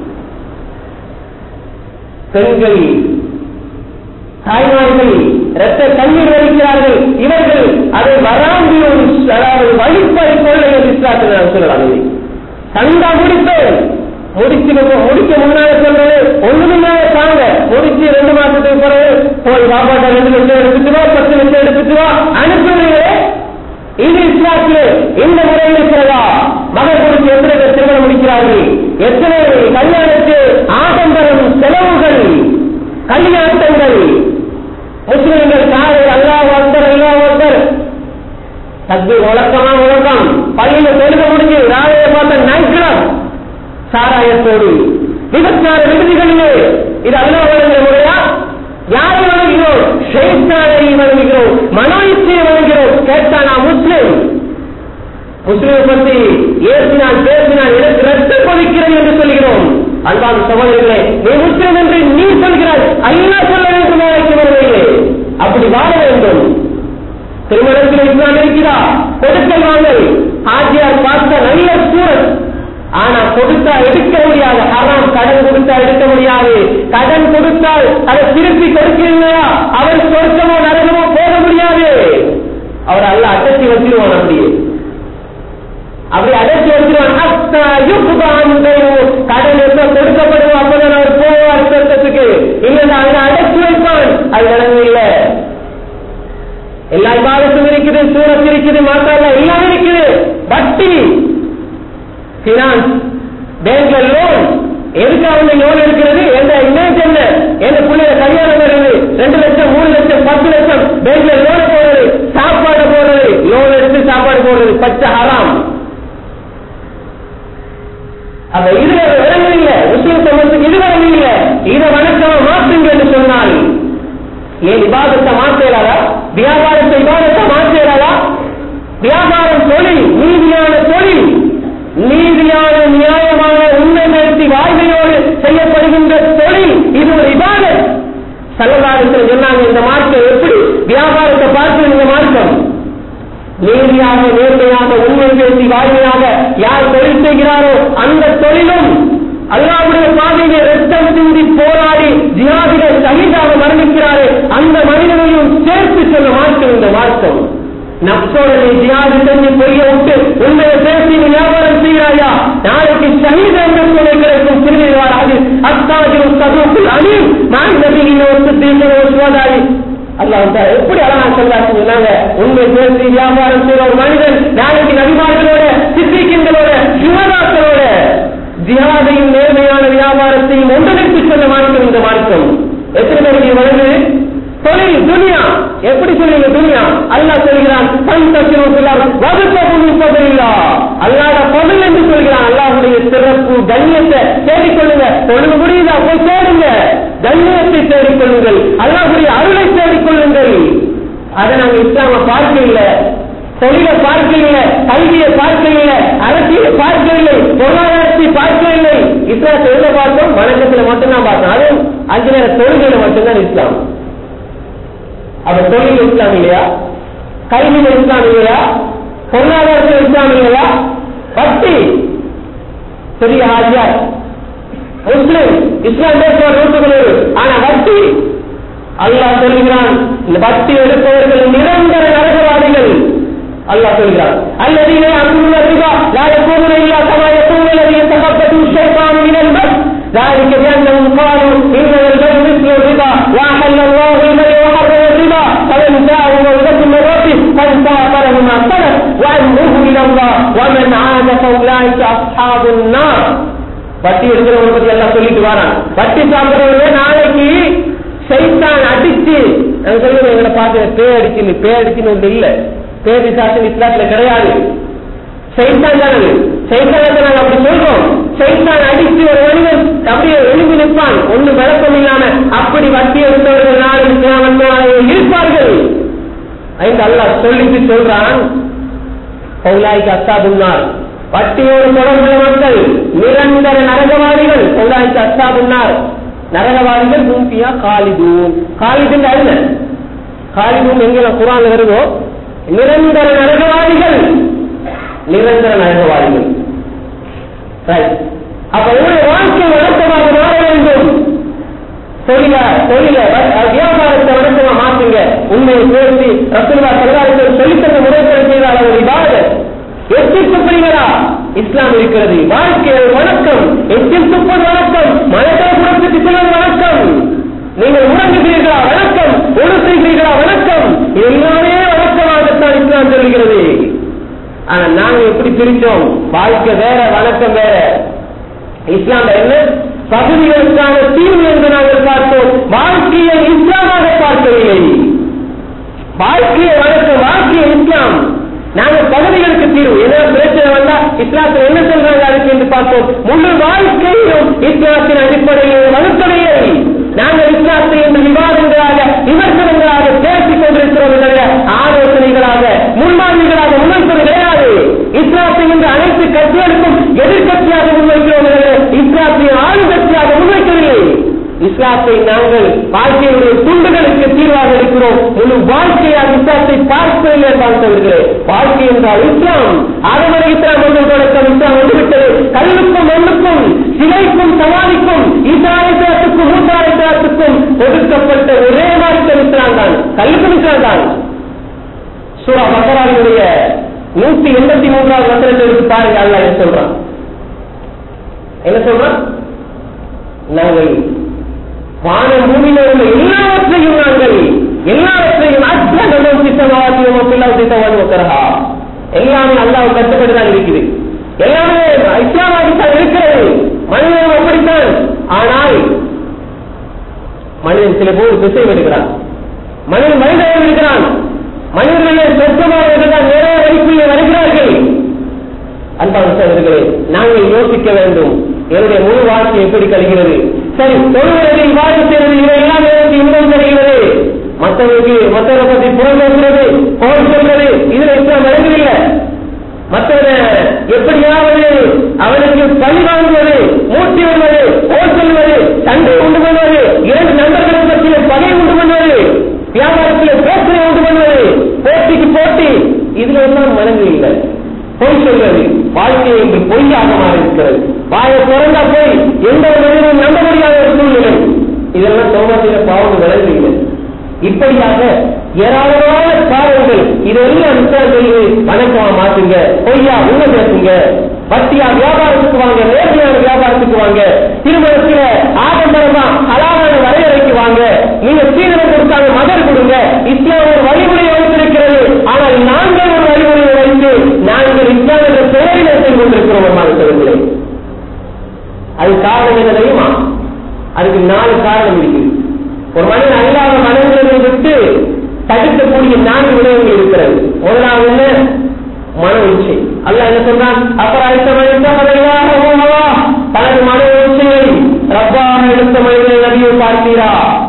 பெண்கள் தாய்மார்கள் ரத்த தண்ணீர் வலிக்கிறார்கள் இவர்கள் அதை வராந்தி ஒரு அதாவது வழிப்பறி கொள்ளை என்று இஸ்லாத்தில் நான் சொல்லலாம் இல்லை சண்டா முடிப்பேன் முடிச்சு முடிக்க முன்னால சொல்றது ஒண்ணுமே தாங்க முடிச்சு ரெண்டு மாசத்துக்கு பிறகு போய் சாப்பாட்டை ரெண்டு லட்சம் எடுத்துட்டு வா பத்து லட்சம் எடுத்துட்டு வா அனுப்புவீங்களே இது இஸ்லாத்திலே இந்த முறையில் இருக்கிறதா மகள் கொடுத்து எத்தனை பேர் திருமணம் முடிக்கிறார்கள் எத்தனை கல்யாணத்து ஆடம்பரம் செலவுகள் கல்யாணங்கள் முஸ்லிம்கள் காலை அல்லாஹ் ஒருத்தர் அல்லாஹ் ஒருத்தர் தக்கு உலக்கமா உலகம் பள்ளியில தொழுக முடிஞ்சு ராவையை பார்த்த நைட் கிளப் சாராயத்தோடு விபச்சார விடுதிகளிலே இது அல்லாஹ் வழங்குகிற முறையா யாரை வழங்குகிறோம் ஷெய்தானை வழங்குகிறோம் மனோ இச்சையை வழங்குகிறோம் கேட்டா நான் முஸ்லிம் முஸ்லிமை பற்றி ஏசினால் பேசினால் எனக்கு ரத்தம் கொதிக்கிறது என்று சொல்கிறோம் அன்பான சகோதரர்களே நீ முஸ்லிம் என்று நீ சொல்கிறாய் அல்லா சொல்ல வேண்டும் நாளைக்கு வருவதில்லை அப்படி வாழ வேண்டும் திருமணத்தில் இஸ்லாம் இருக்கிறா கொடுக்கல் வாங்கல் ஆஜியார் பார்த்த நல்ல சூழல் ஆனா கொடுத்தா எடுக்க முடியாது ஹராம் கடன் கொடுத்தா எடுக்க முடியாது கடன் கொடுத்தால் அதை திருப்பி கொடுக்கிறீங்களா அவர் சொர்க்கமோ நரகமோ போக முடியாது அவர் அல்ல அடச்சி வச்சிருவான் அப்படியே அப்படி அடச்சி வச்சிருவான் கடன் எப்ப கொடுக்கப்படுவோம் அப்பதான் அவர் போவார் சொர்க்கத்துக்கு இல்லைன்னா அவனை அடச்சி வைப்பான் அது நடந்து இல்லை எல்லா விவாதத்தும் இருக்குது சூரத் இருக்குது மாத்தால எல்லாம் இருக்குது வட்டி பினான்ஸ் பேங்க்ல லோன் எதுக்காக லோன் எடுக்கிறது எந்த இமேஜ் என்ன எந்த பிள்ளைய கல்யாணம் வருது ரெண்டு லட்சம் மூணு லட்சம் பத்து லட்சம் பேங்க்ல லோன் போடுறது சாப்பாடு போடுறது லோன் எடுத்து சாப்பாடு போடுறது பச்சை ஹராம் அப்ப இதுல விலங்கு இல்ல முஸ்லிம் சமூகத்துக்கு இது விலங்கு இல்ல இதை வணக்கமா மாற்றுங்க என்று சொன்னால் ஏன் விவாதத்தை மாற்றலாதா வியாபாரத்தை விவாதத்தை மாற்றலாதா வியாபாரம் தொழில் நீதியான தொழில் நீதியான நியாயமான உண்மை நிறுத்தி வாழ்வையோடு செய்யப்படுகின்ற தொழில் இது ஒரு விவாதம் சல்லதாரத்தில் சொன்னாங்க இந்த மார்க்கம் எப்படி வியாபாரத்தை பார்த்து இந்த மார்க்கம் நீதியாக நேர்மையாக உண்மை பேசி வாழ்வையாக யார் தொழில் செய்கிறாரோ அந்த தொழிலும் அல்லாவுடைய பாதையை ரத்தம் சிந்தி போராடி ஜியாதிகள் சகிதாக மரணிக்கிறாரே அந்த மனிதனையும் சொன்ன மார்க்கம் இந்த மார்க்கம் நப்சோட நீ ஜியாது செஞ்சு பொய்ய விட்டு உண்மையை பேசி நீ வியாபாரம் செய்கிறாயா நாளைக்கு ஷஹீத் என்ற சொல்லை கிடைக்கும் திருவிழா வராது அத்தாஜி சதுக்குள் அமீன் நான் நபியின் ஒரு தீர்ந்த ஒரு சோதாரி அல்லாஹ் தஆலா எப்படி அழகா சொல்றாங்க சொன்னாங்க உண்மை பேசி வியாபாரம் செய்கிற ஒரு மனிதன் நாளைக்கு நபிமார்களோட சித்திக்கின்றோட யுவதாக்களோட ஜிஹாதையும் நேர்மையான வியாபாரத்தையும் ஒன்றிணைத்து சொன்ன மார்க்கம் இந்த மார்க்கம் எத்தனை பேருக்கு வழங்குது தொழில் துனியா எப்படி சொல்லுங்க துனியா அல்லாஹ் சொல்கிறான் அல்லாத பொருள் என்று சொல்கிறான் அல்லாஹுடைய சிறப்பு கண்ணியத்தை தேடிக்கொள்ளுங்க தொழுக முடியுதா போய் தேடுங்க கண்ணியத்தை தேடிக்கொள்ளுங்கள் அல்லாஹுடைய அருளை தேடிக்கொள்ளுங்கள் அதை நாங்க இஸ்லாம பார்க்க இல்லை தொழிலை பார்க்கவில்லை கல்வியை பார்க்கவில்லை அரசியலை பார்க்கவில்லை பொருளாதாரத்தை பார்க்கவில்லை இஸ்லாத்தை எதுல பார்த்தோம் வணக்கத்துல மட்டும்தான் பார்த்தோம் அதுவும் அஞ்சு நேர தொழுகையில மட்டும்தான் இஸ்லாம் அப்ப தொழில் இஸ்லாம் இல்லையா கல்வியில் இஸ்லாம் இல்லையா பொருளாதாரத்தில் இஸ்லாம் இல்லையா வட்டி பெரிய ஆஜியார் முஸ்லிம் இஸ்லாம் பேசுவார் நூற்றுக்குள்ள ஆனா வட்டி அல்லாஹ் சொல்கிறான் இந்த வட்டி எடுப்பவர்கள் நிரந்தர நரகவாதிகள் அல்லாஹ் சொல்கிறான் الذين يأكلون الربا لا يقومون إلا كما يقوم الذي يتخبطه الشيطان من المس ذلك بأنهم قالوا إن البيع مثل الربا وأحل الله البيع وحرم الربا فمن جاءه موعظة من ربه فانتهى له ما سلف وأمره إلى الله ومن عاد فأولئك أصحاب النار வட்டி எடுக்கிறவங்க பத்தி எல்லாம் சொல்லிட்டு வரான் வட்டி சாப்பிடுறவங்க நாளைக்கு சைத்தான் அடிச்சு நாங்க சொல்லுவோம் எங்களை பார்த்து பே அடிச்சு பே அடிச்சுன்னு ஒன்று இல்ல பேதி சாசன் இஸ்லாத்துல கிடையாது சைத்தான் தான் அது சைத்தானத்தை நாங்க அப்படி சொல்றோம் சைத்தான் அடிச்சு ஒரு மனிதன் அப்படியே எழுந்து நிற்பான் ஒண்ணு விளக்கம் இல்லாம அப்படி வட்டி எடுத்தவர்கள் நாளை இஸ்லாம் வந்தவர்கள் இருப்பார்கள் ஐந்து அல்லாஹ் சொல்லிட்டு சொல்றான் பௌலாய்க்கு அஸ்தாபுன்னார் வட்டியோடு தொடர்புள்ள மக்கள் நிரந்தர நரகவாதிகள் பௌலாய்க்கு அஸ்தாபுன்னார் நரகவாதிகள் மூப்பியா காலிதூன் காலிதுன்னு அல்ல காலிதூன் எங்க குரான் வருதோ நிரந்தர நரகவாதிகள் நிரந்தர நரகவாதிகள் Right. அப்ப உங்களுடைய வாழ்க்கை வழக்கமாக மாற வேண்டும் தொழில தொழில வியாபாரத்தை வழக்கமா மாற்றுங்க உண்மையை பேசி ரசூல்லா சல்லாஹ் சொல்லித்தந்த முறைப்படி செய்தால் அவர் இபாத எச்சில் துப்புறீங்களா இஸ்லாம் இருக்கிறது வாழ்க்கை வணக்கம் எச்சில் துப்பது வணக்கம் மனதை புறத்துக்கு செல்வது வணக்கம் நீங்கள் உறங்குகிறீர்களா வணக்கம் ஒழு செய்கிறீர்களா வணக்கம் எல்லாமே வணக்கமாகத்தான் இஸ்லாம் சொல்கிறது ஆனா நாங்க எப்படி பிரிச்சோம் வாழ்க்கை வேற வணக்கம் வேற இஸ்லாம் என்ன பகுதிகளுக்கான தீர்வு என்று நாங்கள் பார்த்தோம் வாழ்க்கையை இஸ்லாமாக பார்க்கவில்லை வாழ்க்கையை வணக்கம் வாழ்க்கையை இஸ்லாம் நாங்க பகுதிகளுக்கு தீர்வு என்ன பிரச்சனை வந்தா இஸ்லாத்தில் என்ன சொல்றாங்க அதுக்கு என்று பார்த்தோம் முழு வாழ்க்கையிலும் இஸ்லாத்தின் அடிப்படையில் வகுக்கவில்லை நாங்கள் இஸ்லாத்தை என்று விவாதங்களாக விமர்சனங்களாக பேசிக் கொண்டிருக்கிறோம் என்ற ஆலோசனைகளாக முன்மாதிரிகளாக முன்வைப்பது கிடையாது இஸ்லாத்தை என்று அனைத்து கட்சிகளுக்கும் எதிர்கட்சியாக முன்வைக்கிறோம் என்ற இஸ்லாத்தை ஆளுங்கட்சியாக முன்வைக்கவில்லை இஸ்லாத்தை நாங்கள் வாழ்க்கையுடைய துண்டுகளுக்கு தீர்வாக இருக்கிறோம் முழு வாழ்க்கையாக இஸ்லாத்தை பார்ப்பதில்லை பார்க்கவில்லை வாழ்க்கை என்றால் இஸ்லாம் ஆதமர இஸ்லாம் ஒன்று தொடக்கம் இஸ்லாம் வந்துவிட்டது கல்லுக்கும் மண்ணுக்கும் சிலைக்கும் சமாளிக்கும் ஈசாயத்துக்கும் மூசாயத்துக்கும் ஒதுக்கப்பட்ட ஒரே மார்க்கம் இஸ்லாம் தான் கல்லுக்கும் இஸ்லாம் தான் சூரா பக்கராவினுடைய நூத்தி எண்பத்தி மூன்றாவது வசனத்தை எடுத்து பாருங்க அல்ல என்ன சொல்றான் என்ன சொல்றான் நாங்கள் வானம் பூமியில உள்ள எல்லாவற்றையும் நாங்கள் எல்லாவற்றையும் அச்சகம் சித்தவாதியும் பிள்ளாவும் உத்தரகா எல்லாமே அல்லாஹ் கட்டுப்பட்டு தான் இருக்குது எல்லாமே இஸ்லாமாகித்தான் இருக்கிறது மனிதன் அப்படித்தான் ஆனால் மனிதன் சில போது திசை விடுகிறான் மனிதன் மனிதன் இருக்கிறான் மனிதர்களே சொந்தமாக இருந்தால் நிறைய வழிக்குள்ளே வருகிறார்கள் அன்பான சகோதரர்களே நாங்கள் யோசிக்க வேண்டும் என்னுடைய முழு வாழ்க்கை எப்படி கழிகிறது சரி தொழுவது இவ்வாறு செய்வது இவை எல்லாம் எனக்கு இன்பம் தருகிறது மற்றவருக்கு மற்றவரை பற்றி புறம் பேசுறது போர் சொல்றது இதுல இஸ்லாம் விளங்கவில்லை மற்றவரை எப்படியாவது அவனுக்கு பழி வாங்குவது மூட்டி வருவது போர் சொல்வது சண்டை உண்டு பண்ணுவது இரண்டு நண்பர்களை பற்றிய பகை உண்டு பண்ணுவது வியாபாரத்தில் பேசலை உண்டு பண்ணுவது போட்டிக்கு போட்டி இதுல எல்லாம் மனது இல்லை பொய் சொல்வது வாழ்க்கை என்று பொய்யாக மாறியிருக்கிறது வாயை திறந்தா போய் எந்த ஒரு மனிதனும் நம்ப முடியாத ஒரு சூழ்நிலை இதெல்லாம் சோமாசில பாவம் விளங்குகிறது இப்படியாக ஏராளமான காரணங்கள் இதெல்லாம் விசாரணையை வணக்கமா மாத்துங்க பொய்யா உண்மை பேசுங்க வட்டியா வியாபாரத்துக்கு வாங்க நேர்மையான வியாபாரத்துக்கு வாங்க திருமணத்துல ஆடம்பரமா ஹலாலான வரையறைக்கு வாங்க நீங்க சீதனம் கொடுத்தாங்க மதர் கொடுங்க இஸ்லாம் ஒரு வழிமுறை வைத்திருக்கிறது ஆனால் நாங்கள் ஒரு வழிமுறையை வைத்து நாங்கள் இஸ்லாம் என்ற பெயரில் செய்து கொண்டிருக்கிறோம் மாணவர்களே அது காரணம் என்ன தெரியுமா அதுக்கு நாலு காரணம் இருக்கு ஒரு மனிதன் அல்லாத மனங்களை விட்டு தடுக்கக்கூடிய நான்கு விடயங்கள் இருக்கிறது முதலாவது என்ன மன இச்சை அல்லாஹ் என்ன சொல்றான் அப்புறம் அடுத்த மனிதன் தனது மன இச்சையை ரப்பாக எடுத்த மனிதனை நபியை பார்த்தீரா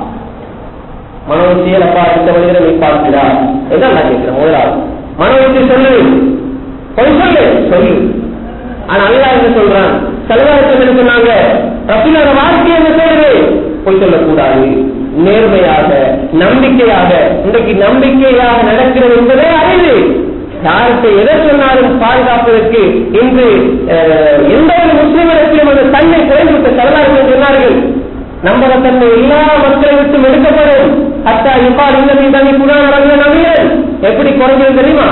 மன இச்சையை ரப்பா எடுத்த மனிதனை நீ பார்த்தீரா என்ன நான் கேட்கிறேன் முதலாவது மன இச்சை சொல்லு பொய் சொல்லு சொல்லு ஆனா அல்லாஹ் என்ன சொல்றான் செல்வாரத்தில் என்ன சொன்னாங்க ரப்பினோட வாழ்க்கை என்ன சொல்லுது பொய் சொல்லக்கூடாது நேர்மையாக நம்பிக்கையாக இன்றைக்கு நம்பிக்கையாக நடக்கிறது என்பதே அறிவு யாருக்கு எதை சொன்னாலும் பாதுகாப்பதற்கு இன்று அஹ், எந்த ஒரு முஸ்லிமிடத்திலும் அந்த தன்மை குறைந்துவிட்ட செலவார்கள் சொன்னார்கள் நம்பகத்தன்மை எல்லா மக்களை விட்டு எடுக்கப்படும் அத்தா இப்பால் இந்த தனி புறான நடந்த நவீனன் எப்படி குறைஞ்சது தெரியுமா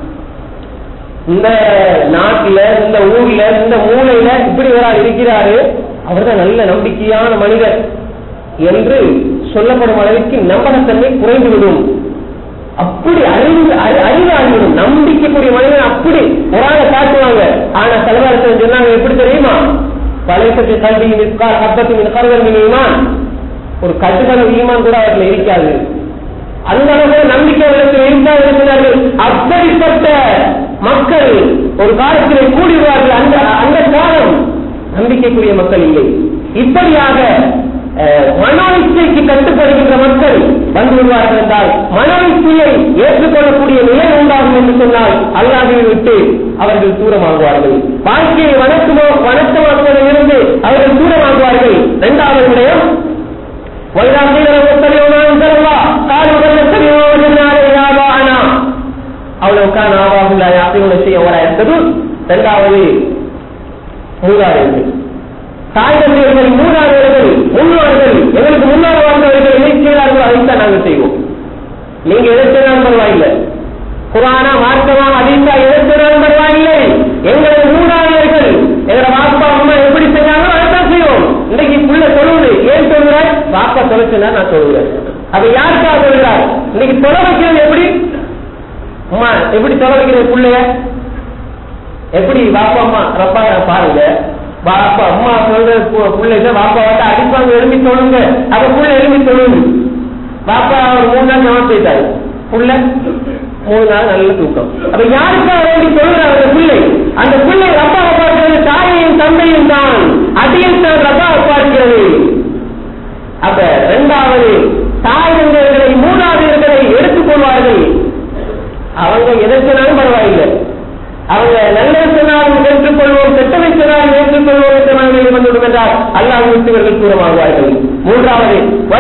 இந்த நாட்டுல இந்த ஊர்ல இந்த மூலையில இப்படி ஒரு ஆள் இருக்கிறாரு அவர்தான் நல்ல நம்பிக்கையான மனிதர் என்று சொல்லப்படும் அளவிற்கு நம்பகத்தன்மை குறைந்துவிடும் அப்படி அறிவு அறி- அறிவாகிவிடும் நம்பிக்கைக்குரிய மனிதன் அப்படி ஒரு ஆளை காட்டுவாங்க ஆனா செலவாரத்தில் சொன்னாங்க எப்படி தெரியுமா பழையசத்தை கல்வி நிற்கார் ஹப்பத்தின் கருவன் ஈமான் ஒரு கட்டுக்கணம் ஈமான் கூட அவர்கள் இருக்காது அந்த அளவு நம்பிக்கை உள்ளத்தில் இருந்தால் இருக்கிறார்கள் அப்படிப்பட்ட மக்கள் ஒரு காலத்திலே கூடிடுவார்கள் அந்த அந்த காலம் நம்பிக்கைக்குரிய மக்கள் இல்லை இப்படியாக அஹ், மனோ இச்சைக்கு கட்டுப்படுகின்ற மக்கள் வந்து விடுவார்கள் என்றால் மனோ இச்சையை ஏற்றுக்கொள்ளக்கூடிய நிலை உண்டாகும் என்று சொன்னால் அல்லாஹ்வை விட்டு அவர்கள் தூரமாகுவார்கள் வாழ்க்கையை வணக்கமோ வணக்கமாக்குவதில் இருந்து அவர்கள் தூரமாகுவார்கள் இரண்டாவது விடயம் وإذا قيل لهم اتبعوا ما أنزل الله قالوا بل نتبع ما وجدنا عليه آباءنا أو لو كان آباؤهم لا يعقلون شيئا ولا يهتدون இரண்டாவது மூதாதையர்கள் தாய் தந்தையர்கள் மூதாதையர்கள் முன்னோர்கள் எங்களுக்கு முன்னால் வாழ்ந்தவர்கள் எதை செய்தார்களோ அதைத்தான் நாங்கள் செய்வோம் நீங்க எதை செய்தாலும் பரவாயில்லை குரானா மார்க்கமா அதிகா எதை செய்தாலும் பரவாயில்லை எங்களது மூதாதையர்கள் எங்களோட பாப்பா அம்மா எப்படி செஞ்சாங்களோ அதைத்தான் செய்வோம் இன்னைக்கு புள்ள தொழுவுது ஏன் சொல்கிறார் பாப்பா தொலைச்சுனா நான் சொல்கிறேன் அது யாருக்காக சொல்கிறார் இன்னைக்கு தொலை வைக்கிறது எப்படி அம்மா எப்படி தொலை வைக்கிறது புள்ளைய எப்படி பாப்பா அம்மா ரப்பா பாருங்க பாப்பா அம்மா சொல்ற பு- பிள்ளைங்க பாப்பா வந்து அடிப்பாங்க எழுப்பி தொழுங்க அப்ப புள்ள எழுப்பி தொழுங்க பாப்பா ஒரு மூணு நாள் ஜமா போயிட்டாரு புள்ள மூணு நாள் நல்ல தூக்கம் அப்ப யாருக்காக வேண்டி தொழுகிறார் அந்த பிள்ளை அந்த பிள்ளை ரப்பாவை பார்க்கிறது தாயையும் தந்தையும் தான் அடியில் தான் ரப்பாவை பார்க்கிறது அப்ப இரண்டாவது தாய் தந்தையர்களை மூணாவதுகளை எடுத்துக் கொள்வார்கள் அவங்க எதை சொன்னாலும் பரவாயில்லை அவங்க நல்லது சொன்னாலும் ஏற்றுக்கொள்வோம் கெட்டதை சொன்னாலும் ஏற்றுக்கொள்வோம் என்ற மனநிலை வந்துவிடும் என்றால் அல்லாஹ் விட்டுவர்கள் தூரமாகுவார்கள் மூன்றாவது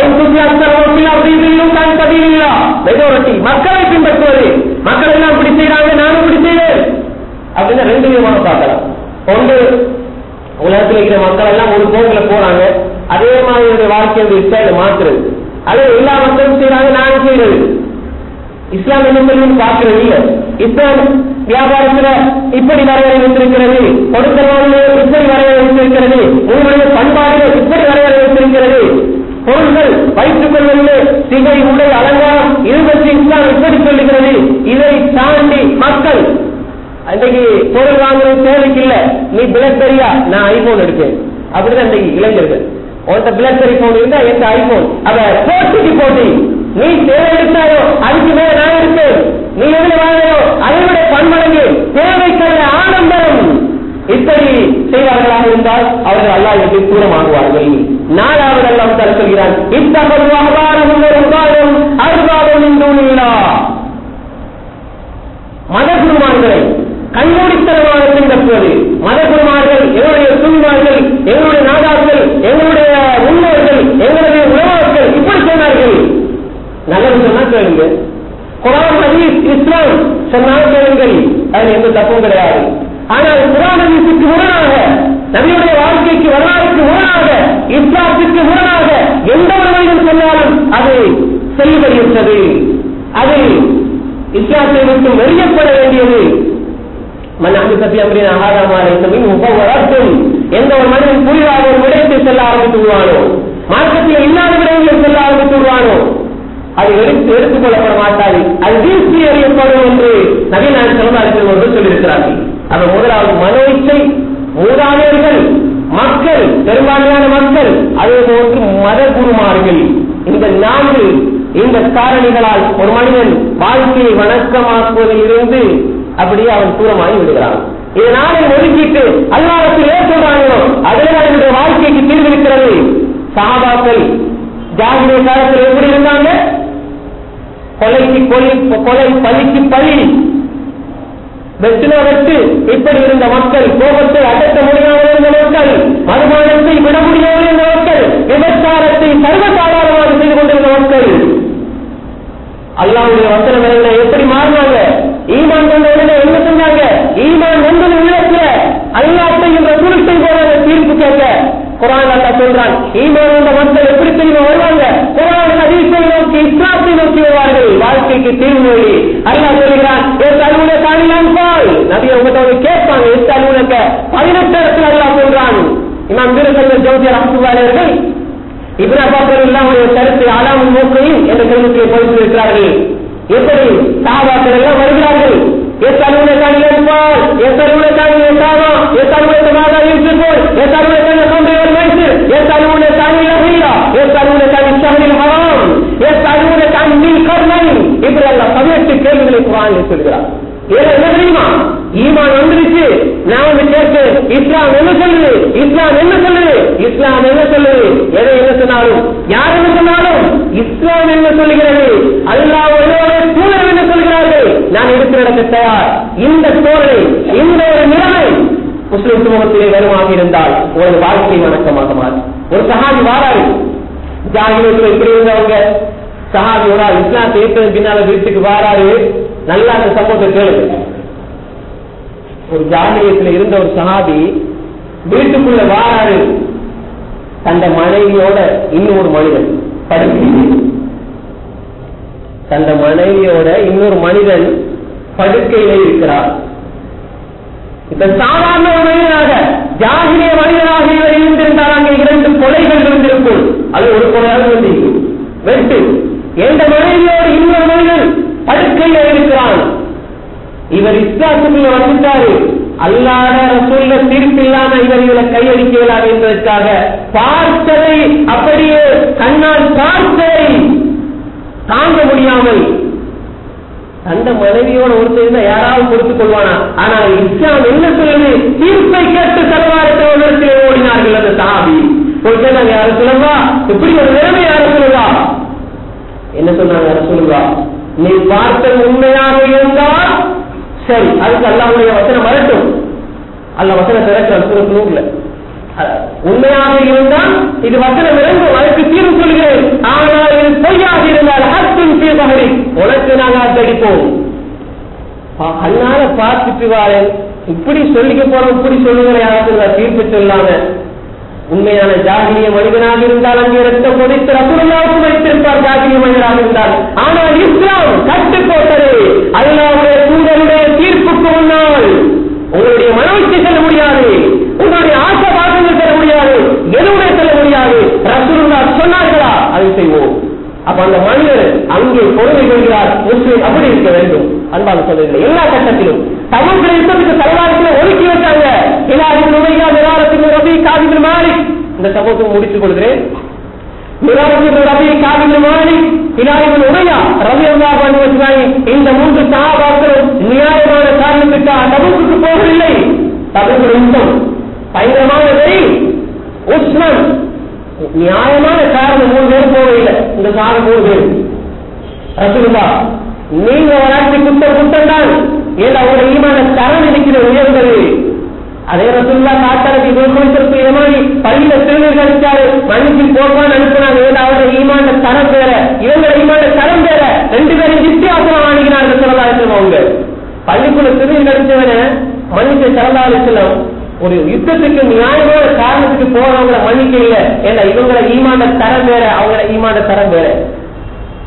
மெஜாரிட்டி மக்களை பின்பற்றுவது மக்கள் எல்லாம் இப்படி செய்யறாங்க நானும் இப்படி செய்வேன் அப்படின்னு ரெண்டு விதமாக பார்க்கலாம் ஒன்று உலகத்தில் இருக்கிற மக்கள் எல்லாம் ஒரு போக்குல போறாங்க அதே மாதிரி வாழ்க்கையுடைய ஸ்டைல மாத்துறது அது எல்லா மக்களும் செய்யறாங்க நானும் செய்யறது இஸ்லாம் என்ன சொல்லுன்னு பார்க்கிறது இல்ல இஸ்லாம் வியாபாரத்துல இப்படி வரையறை வைத்திருக்கிறது கொடுக்கலாமல் இப்படி வரையறை வைத்திருக்கிறது உங்களுடைய பண்பாடுகள் இப்படி வரையறை வைத்திருக்கிறது பொருள்கள் வைத்துக் கொள்வதிலே சிகை உடை அலங்காரம் இது பற்றி இஸ்லாம் இப்படி சொல்லுகிறது இதை தாண்டி மக்கள் அன்றைக்கு பொருள் வாங்குறது தேவைக்கு இல்ல நீ பிளாக்பெரியா நான் ஐபோன் எடுப்பேன் அப்படிதான் அன்றைக்கு இளைஞர்கள் உன்கிட்ட பிளாக்பெரி போன் இருந்தா எந்த ஐபோன் அவ போட்டிக்கு போட்டி நீ தேவை எடுத்தாயோ அதுக்கு மேல நான் இருப்பேன் நீ எதுல வாழையோ அதை விட பன்மடங்கு தேவைக்கல்ல ஆடம்பரம் இப்படி செய்வார்களாக இருந்தால் அவர்கள் அல்லாஹ்விற்கு தூரமாகுவார்கள் நாலாவது அல்லாஹ் தர சொல்கிறான் இத்தகது அபாரம் ஒரு உபாயம் அருபாவம் இந்தூனில்லா மதகுருமான்களை கண்மூடித்தனமாக பின்பற்றுவது மதகுருமார்கள் எங்களுடைய சுன்மார்கள் எங்களுடைய நாதாக்கள் எங்களுடைய முன்னோர்கள் எங்களுடைய உறவாக்கள் இப்படி சொன்னார்கள் நல்லது சொன்னா கேளுங்க குரான் ஹதீஸ் இஸ்லாம் சொன்னால் கேளுங்கள் அதில் எந்த தப்பும் கிடையாது ஆனால் குரான் ஹதீஸுக்கு முரணாக நபியுடைய வாழ்க்கைக்கு வரலாறுக்கு முரணாக இஸ்லாத்துக்கு முரணாக எந்த ஒரு மனிதன் சொன்னாலும் அது செல்லுபடியற்றது அது இஸ்லாத்தை விட்டு வெளியப்பட வேண்டியது மன் அஹ்தபி அம்ரினா ஹாதா மா லைஸ மின்ஹு ஃபஹுவ ரத்துன் எந்த ஒரு மனிதன் புதிதாக ஒரு விடயத்தை செல்ல ஆரம்பித்து விடுவானோ மார்க்கத்தில் இல்லாத விடயங்களை செல்ல ஆரம்பித்து விடுவானோ அது எடுத்து எடுத்துக் கொள்ளப்பட மாட்டாது அது வீழ்ச்சி அறியப்படும் என்று நவீன செலவாளர்கள் அவர்கள் சொல்லியிருக்கிறார்கள் அது முதலாவது மனோ இச்சை மூதாதையர்கள் மக்கள் பெரும்பான்மையான மக்கள் அதே போன்று மத குருமார்கள் இந்த நான்கு இந்த காரணிகளால் ஒரு மனிதன் வாழ்க்கையை வணக்கமாக்குவதில் இருந்து அப்படியே அவன் தூரமாகி விடுகிறான் இது நாளை ஒதுக்கிட்டு அல்லாஹத்தில் ஏன் சொல்றாங்களோ அதில் அவனுடைய வாழ்க்கைக்கு தீர்வு இருக்கிறது சகாபாக்கள் ஜாகிரிய காலத்தில் எப்படி இருந்தாங்க கொலைக்கு கொலை கொலை பலிக்கு பலி வெற்றின வெட்டு இப்படி இருந்த மக்கள் கோபத்தை அடக்க முடியாமல் இருந்த மக்கள் மதுபானத்தை விட முடியாமல் இருந்த மக்கள் விபச்சாரத்தை சர்வசாதாரணமாக செய்து கொண்டிருந்த மக்கள் அல்லாவுடைய வசனம் என்ன எப்படி மாறினாங்க ஈமான் கொண்ட உடனே என்ன செஞ்சாங்க ஈமான் வந்தது உள்ளத்துல அல்லாத்தை என்ற சுருட்டை போல அந்த தீர்ப்பு கேட்க குரான் அல்லா சொல்றான் ஈமான் கொண்ட மக்கள் எப்படி தெரியுமா வருவாங்க குரான் ஹதீஸை நோக்கி இஸ்லாத்தை நோக்கி வருவார்கள் வாழ்க்கைக்கு தீர்வு வழி அல்லாஹ் சொல்கிறான் எஸ் அலுவல காணிலாம் பால் நபி உங்கள்கிட்ட கேட்பாங்க எஸ் அலுவலக்க பதினெட்டு இடத்துல அல்லாஹ் சொல்றான் இமாம் திருசல்வர் ஜோதியர் அப்துல்லாளர்கள் இப்ரா பாக்கர் இல்லாமல் கருத்து ஆளாமல் நோக்கையும் என்ற கருத்தை கொடுத்திருக்கிறார்கள் எப்படி சாபாக்கள் எல்லாம் வருகிறார்கள் எஸ் அலுவலகான் ஏற்பால் எஸ் அலுவலகான் ஏசாமா எஸ் அலுவலகமாக இருப்போல் எஸ் அலுவலகான சந்தையோர் மேய்ச்சு எஸ் அலுவலகான் இல்லா எஸ் அலுவலகான் ஷஹரில் ஹராம் எஸ் அலுவலகான் மில் கர்மை இப்படி எல்லாம் பதினெட்டு கேள்விகளை குரான் சொல்கிறார் இதுல என்ன தெரியுமா ஈமான் வந்துருச்சு நான் வந்து கேட்கிறேன் இஸ்லாம் என்ன சொல்லுது இஸ்லாம் என்ன சொல்லுது இஸ்லாம் என்ன சொல்லுது எதை என்ன சொன்னாலும் யார் என்ன சொன்னாலும் இஸ்லாம் என்ன சொல்லுகிறது அல்லாஹ் தூதர் என்ன சொல்கிறார்கள் நான் எடுத்து நடக்க தயார் இந்த சோழனை இந்த ஒரு நிலைமை முஸ்லிம் சமூகத்திலே வருமாக இருந்தால் ஒரு வாழ்க்கை வணக்கமாக மாறும் ஒரு சகாதி வாராரு ஜாகிரத்தில் இப்படி இருந்தவங்க சஹாபியோட இஸ்லாம் சேர்த்தது பின்னால வீட்டுக்கு வாராரு நல்லா அந்த சம்பவத்தை கேளுங்க ஒரு ஜாகிரியத்தில் இருந்த ஒரு சஹாபி வீட்டுக்குள்ள வாராரு தந்த மனைவியோட இன்னொரு மனிதன் படுக்கையில் தந்த மனைவியோட இன்னொரு மனிதன் படுக்கையில இருக்கிறார் இப்ப சாதாரண ஒரு மனிதனாக ஜாகிரிய மனிதனாக இவர் இருந்திருந்தால் அங்கே இரண்டு கொலைகள் இருந்திருக்கும் அது ஒரு கொலையாக இருந்திருக்கும் வெட்டு எந்த மனைவியோடு இன்னொரு மனிதன் படுக்கையில இருக்கிறான் இவர் இஸ்லாத்துக்குள்ள வந்துட்டாரு அல்லாத ரசூல்ல தீர்ப்பு இல்லாம இவர் இவரை கையடிக்கலாம் என்பதற்காக பார்த்ததை அப்படியே கண்ணால் பார்த்ததை தாங்க முடியாமல் அந்த மனைவியோட ஒருத்தர் இருந்தா யாராவது கொடுத்துக் கொள்வானா ஆனால் இஸ்லாம் என்ன சொல்லுது தீர்ப்பை கேட்டு சர்வாரத்தை ஓடினார்கள் அந்த சாபி ஒரு கேட்டாங்க யாரும் சொல்லுவா இப்படி ஒரு நிலைமை யாரும் சொல்லுவா என்ன சொன்னாங்க யாரும் சொல்லுவா நீ பார்த்தது உண்மையாக இருந்தால் சரி அதுக்கு அல்லாவுடைய வசனம் வரட்டும் அல்ல வசனம் திறக்கிறார் சூரத் நூறுல உண்மையாக இருந்தால் இது வசனம் இறங்கும் அதுக்கு தீர்வு சொல்கிறேன் ஆனால் இது பொய்யாக இருந்தால் ஹத்தின் தீர்ப்பகரி உனக்கு நாங்கள் அத்தடிப்போம் கண்ணால பார்த்துட்டு வாரேன் இப்படி சொல்லிக்க போறோம் இப்படி சொல்லுங்க யாராவது தீர்ப்பு சொல்லாம உண்மையான ஜாகிரிய மனிதனாக இருந்தால் அங்கே ரத்தம் கொதித்து ரசூலுல்லாவுக்கு வைத்திருப்பார் ஜாகிரிய மனிதனாக இருந்தால் ஆனால் இஸ்லாம் கட்டுப்போட்டது அல்லாவுடைய தூதருடைய தீர்ப்புக்கு முன்னால் உங்களுடைய மனோச்சி செல்ல முடியாது உங்களுடைய ஆசை பாசங்கள் செல்ல முடியாது எதுவுமே செல்ல முடியாது ரசூலுல்லா சொன்னார்களா அதை செய்வோம் அப்ப அந்த மனிதர் அங்கே பொறுமை கொள்கிறார் முஸ்லிம் அப்படி இருக்க வேண்டும் அன்பான சொல்லுங்கள் எல்லா கட்டத்திலும் தமிழ்களை யுத்தத்துக்கு தலைவாரத்தில் ஒதுக்கி வச்சாங்க இலாரின் உமையா நிராரத்தின் ரபி காவிபின் மாலிக் இந்த சமூகத்தை முடித்துக் கொள்கிறேன் நிராரத்தின் ரபி காவிபின் மாலிக் இலாரின் உமையா ரவி அல்லா பண்ணுவதாய் இந்த மூன்று சகாபாக்களும் நியாயமான காரணத்துக்காக தபுக்கு போகவில்லை தபுக்கு யுத்தம் பயங்கரமான வெறி உஸ்மன் நியாயமான காரணம் மூணு பேர் போகவில்லை இந்த சாரம் மூணு பேர் ரசூலுல்லா நீங்க வராட்டி குத்தம் குத்தம் தான் ஏன் அவங்க ஈமான தரம் இருக்கிற உயர்ந்தது அதே ரசூல்லா காத்தாருக்கு குருகுலத்திற்கு இடமாடி பள்ளியில திருநீர் கழிச்சாரு மனுஷி போப்பான்னு அனுப்பினாங்க ஏன் அவங்க ஈமான தரம் பேர இவங்க ஈமான தரம் பேர ரெண்டு பேரும் வித்தியாசம் ஆணிக்கிறாங்க சொல்லலாம் அவங்க பள்ளிக்குள்ள திருநீர் கழிச்சவன மனுஷ சரதாலிசலம் ஒரு யுத்தத்துக்கு நியாயமான காரணத்துக்கு போறவங்கள மன்னிக்க இல்ல ஏன்னா இவங்கள ஈமான தரம் வேற அவங்கள ஈமான தரம் வேற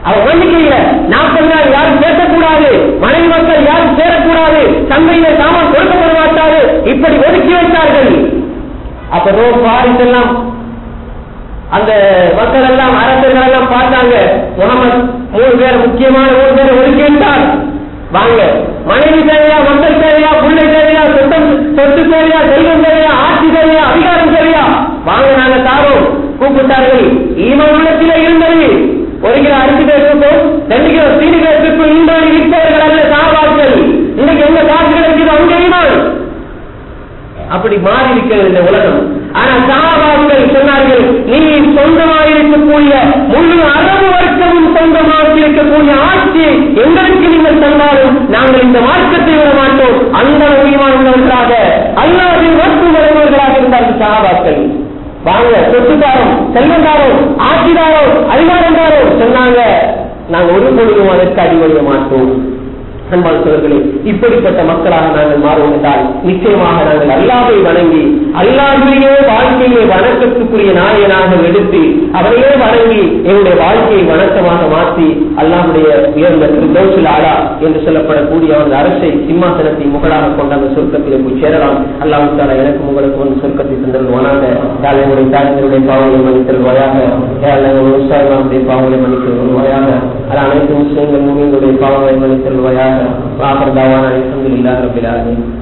அவன் ஒண்ணுக்கையில நாற்பது நாள் யாரும் பேசக்கூடாது மனைவி மக்கள் யாரும் சேரக்கூடாது சந்தையில சாமான் கொடுக்கப்பட மாட்டாது இப்படி ஒதுக்கி வைத்தார்கள் அப்ப ரோ பாரிஸ் எல்லாம் அந்த மக்கள் எல்லாம் அரசர்கள் எல்லாம் பார்த்தாங்க முகமது மூணு பேர் முக்கியமான மூணு பேர் ஒதுக்கிவிட்டார் வாங்க மனைவி தேவையா மக்கள் தேவையா பிள்ளை தேவையா சொத்தம் சொத்து தேவையா செல்வம் தேவையா ஆட்சி தேவையா அதிகாரம் தேவையா வாங்க நாங்க தாரோம் கூப்பிட்டார்கள் ஈமன் உள்ளத்திலே இருந்தது ஒரு கிலோ அரிசி பேருக்கும் ரெண்டு கிலோ சீனி பேருக்கும் இன்றோடு இருப்பவர்கள் அல்ல சாவாக்கள் இன்னைக்கு எந்த காசு கிடைக்குது அவங்க ஈமான் அப்படி மாறி இருக்கிறது இந்த உலகம் ஆனா சாபாக்கள் சொன்னார்கள் நீ சொந்தமாக இருக்கக்கூடிய முழு அரபு வர்க்கமும் சொந்தமாக இருக்கக்கூடிய ஆட்சி எங்களுக்கு நீங்கள் சொன்னாலும் நாங்கள் இந்த மார்க்கத்தை விட மாட்டோம் அந்த உரிமானவர்களாக அல்லாவின் வர்க்கம் வருபவர்களாக இருந்தார்கள் சாபாக்கள் வாங்க சொத்துக்காரம் செல்வந்தாரம் ஆட்சிதாரம் அதிகாரந்தாரம் சொன்னாங்க நாங்கள் ஒரு பொழுதும் அதற்கு அடிவடைய மாட்டோம் அன்பான சோழர்களே இப்படிப்பட்ட மக்களாக நாங்கள் மாறுவோம் என்றால் நிச்சயமாக நாங்கள் அல்லாவை வணங்கி அல்லாவிலேயே வாழ்க்கையை வணக்கத்துக்குரிய நாயனாக எடுத்து அவரையே வணங்கி எங்களுடைய வாழ்க்கையை வணக்கமாக மாற்றி அல்லாவுடைய உயர்ந்த திருதோசில் ஆடா என்று சொல்லப்படக்கூடிய அந்த அரசை சிம்மாசனத்தை முகலாக கொண்ட அந்த சொர்க்கத்திலே போய் சேரலாம் அல்லாஹு தாலா எனக்கு உங்களுக்கு வந்து சொர்க்கத்தை தந்தருவானாக யாழ் எங்களுடைய தாய்களுடைய பாவங்களை மன்னித்தருவாயாக யாழ் எங்களுடைய விவசாயிகளுடைய பாவங்களை மன்னித்தருவாயாக அது அனைத்து முஸ்லிம்கள் மூவிங்களுடைய பாவங்களை மன்னித்தருவாயாக வாகர் தாவான அலமதுல்லாஹ் ரபில் ஆலமீன்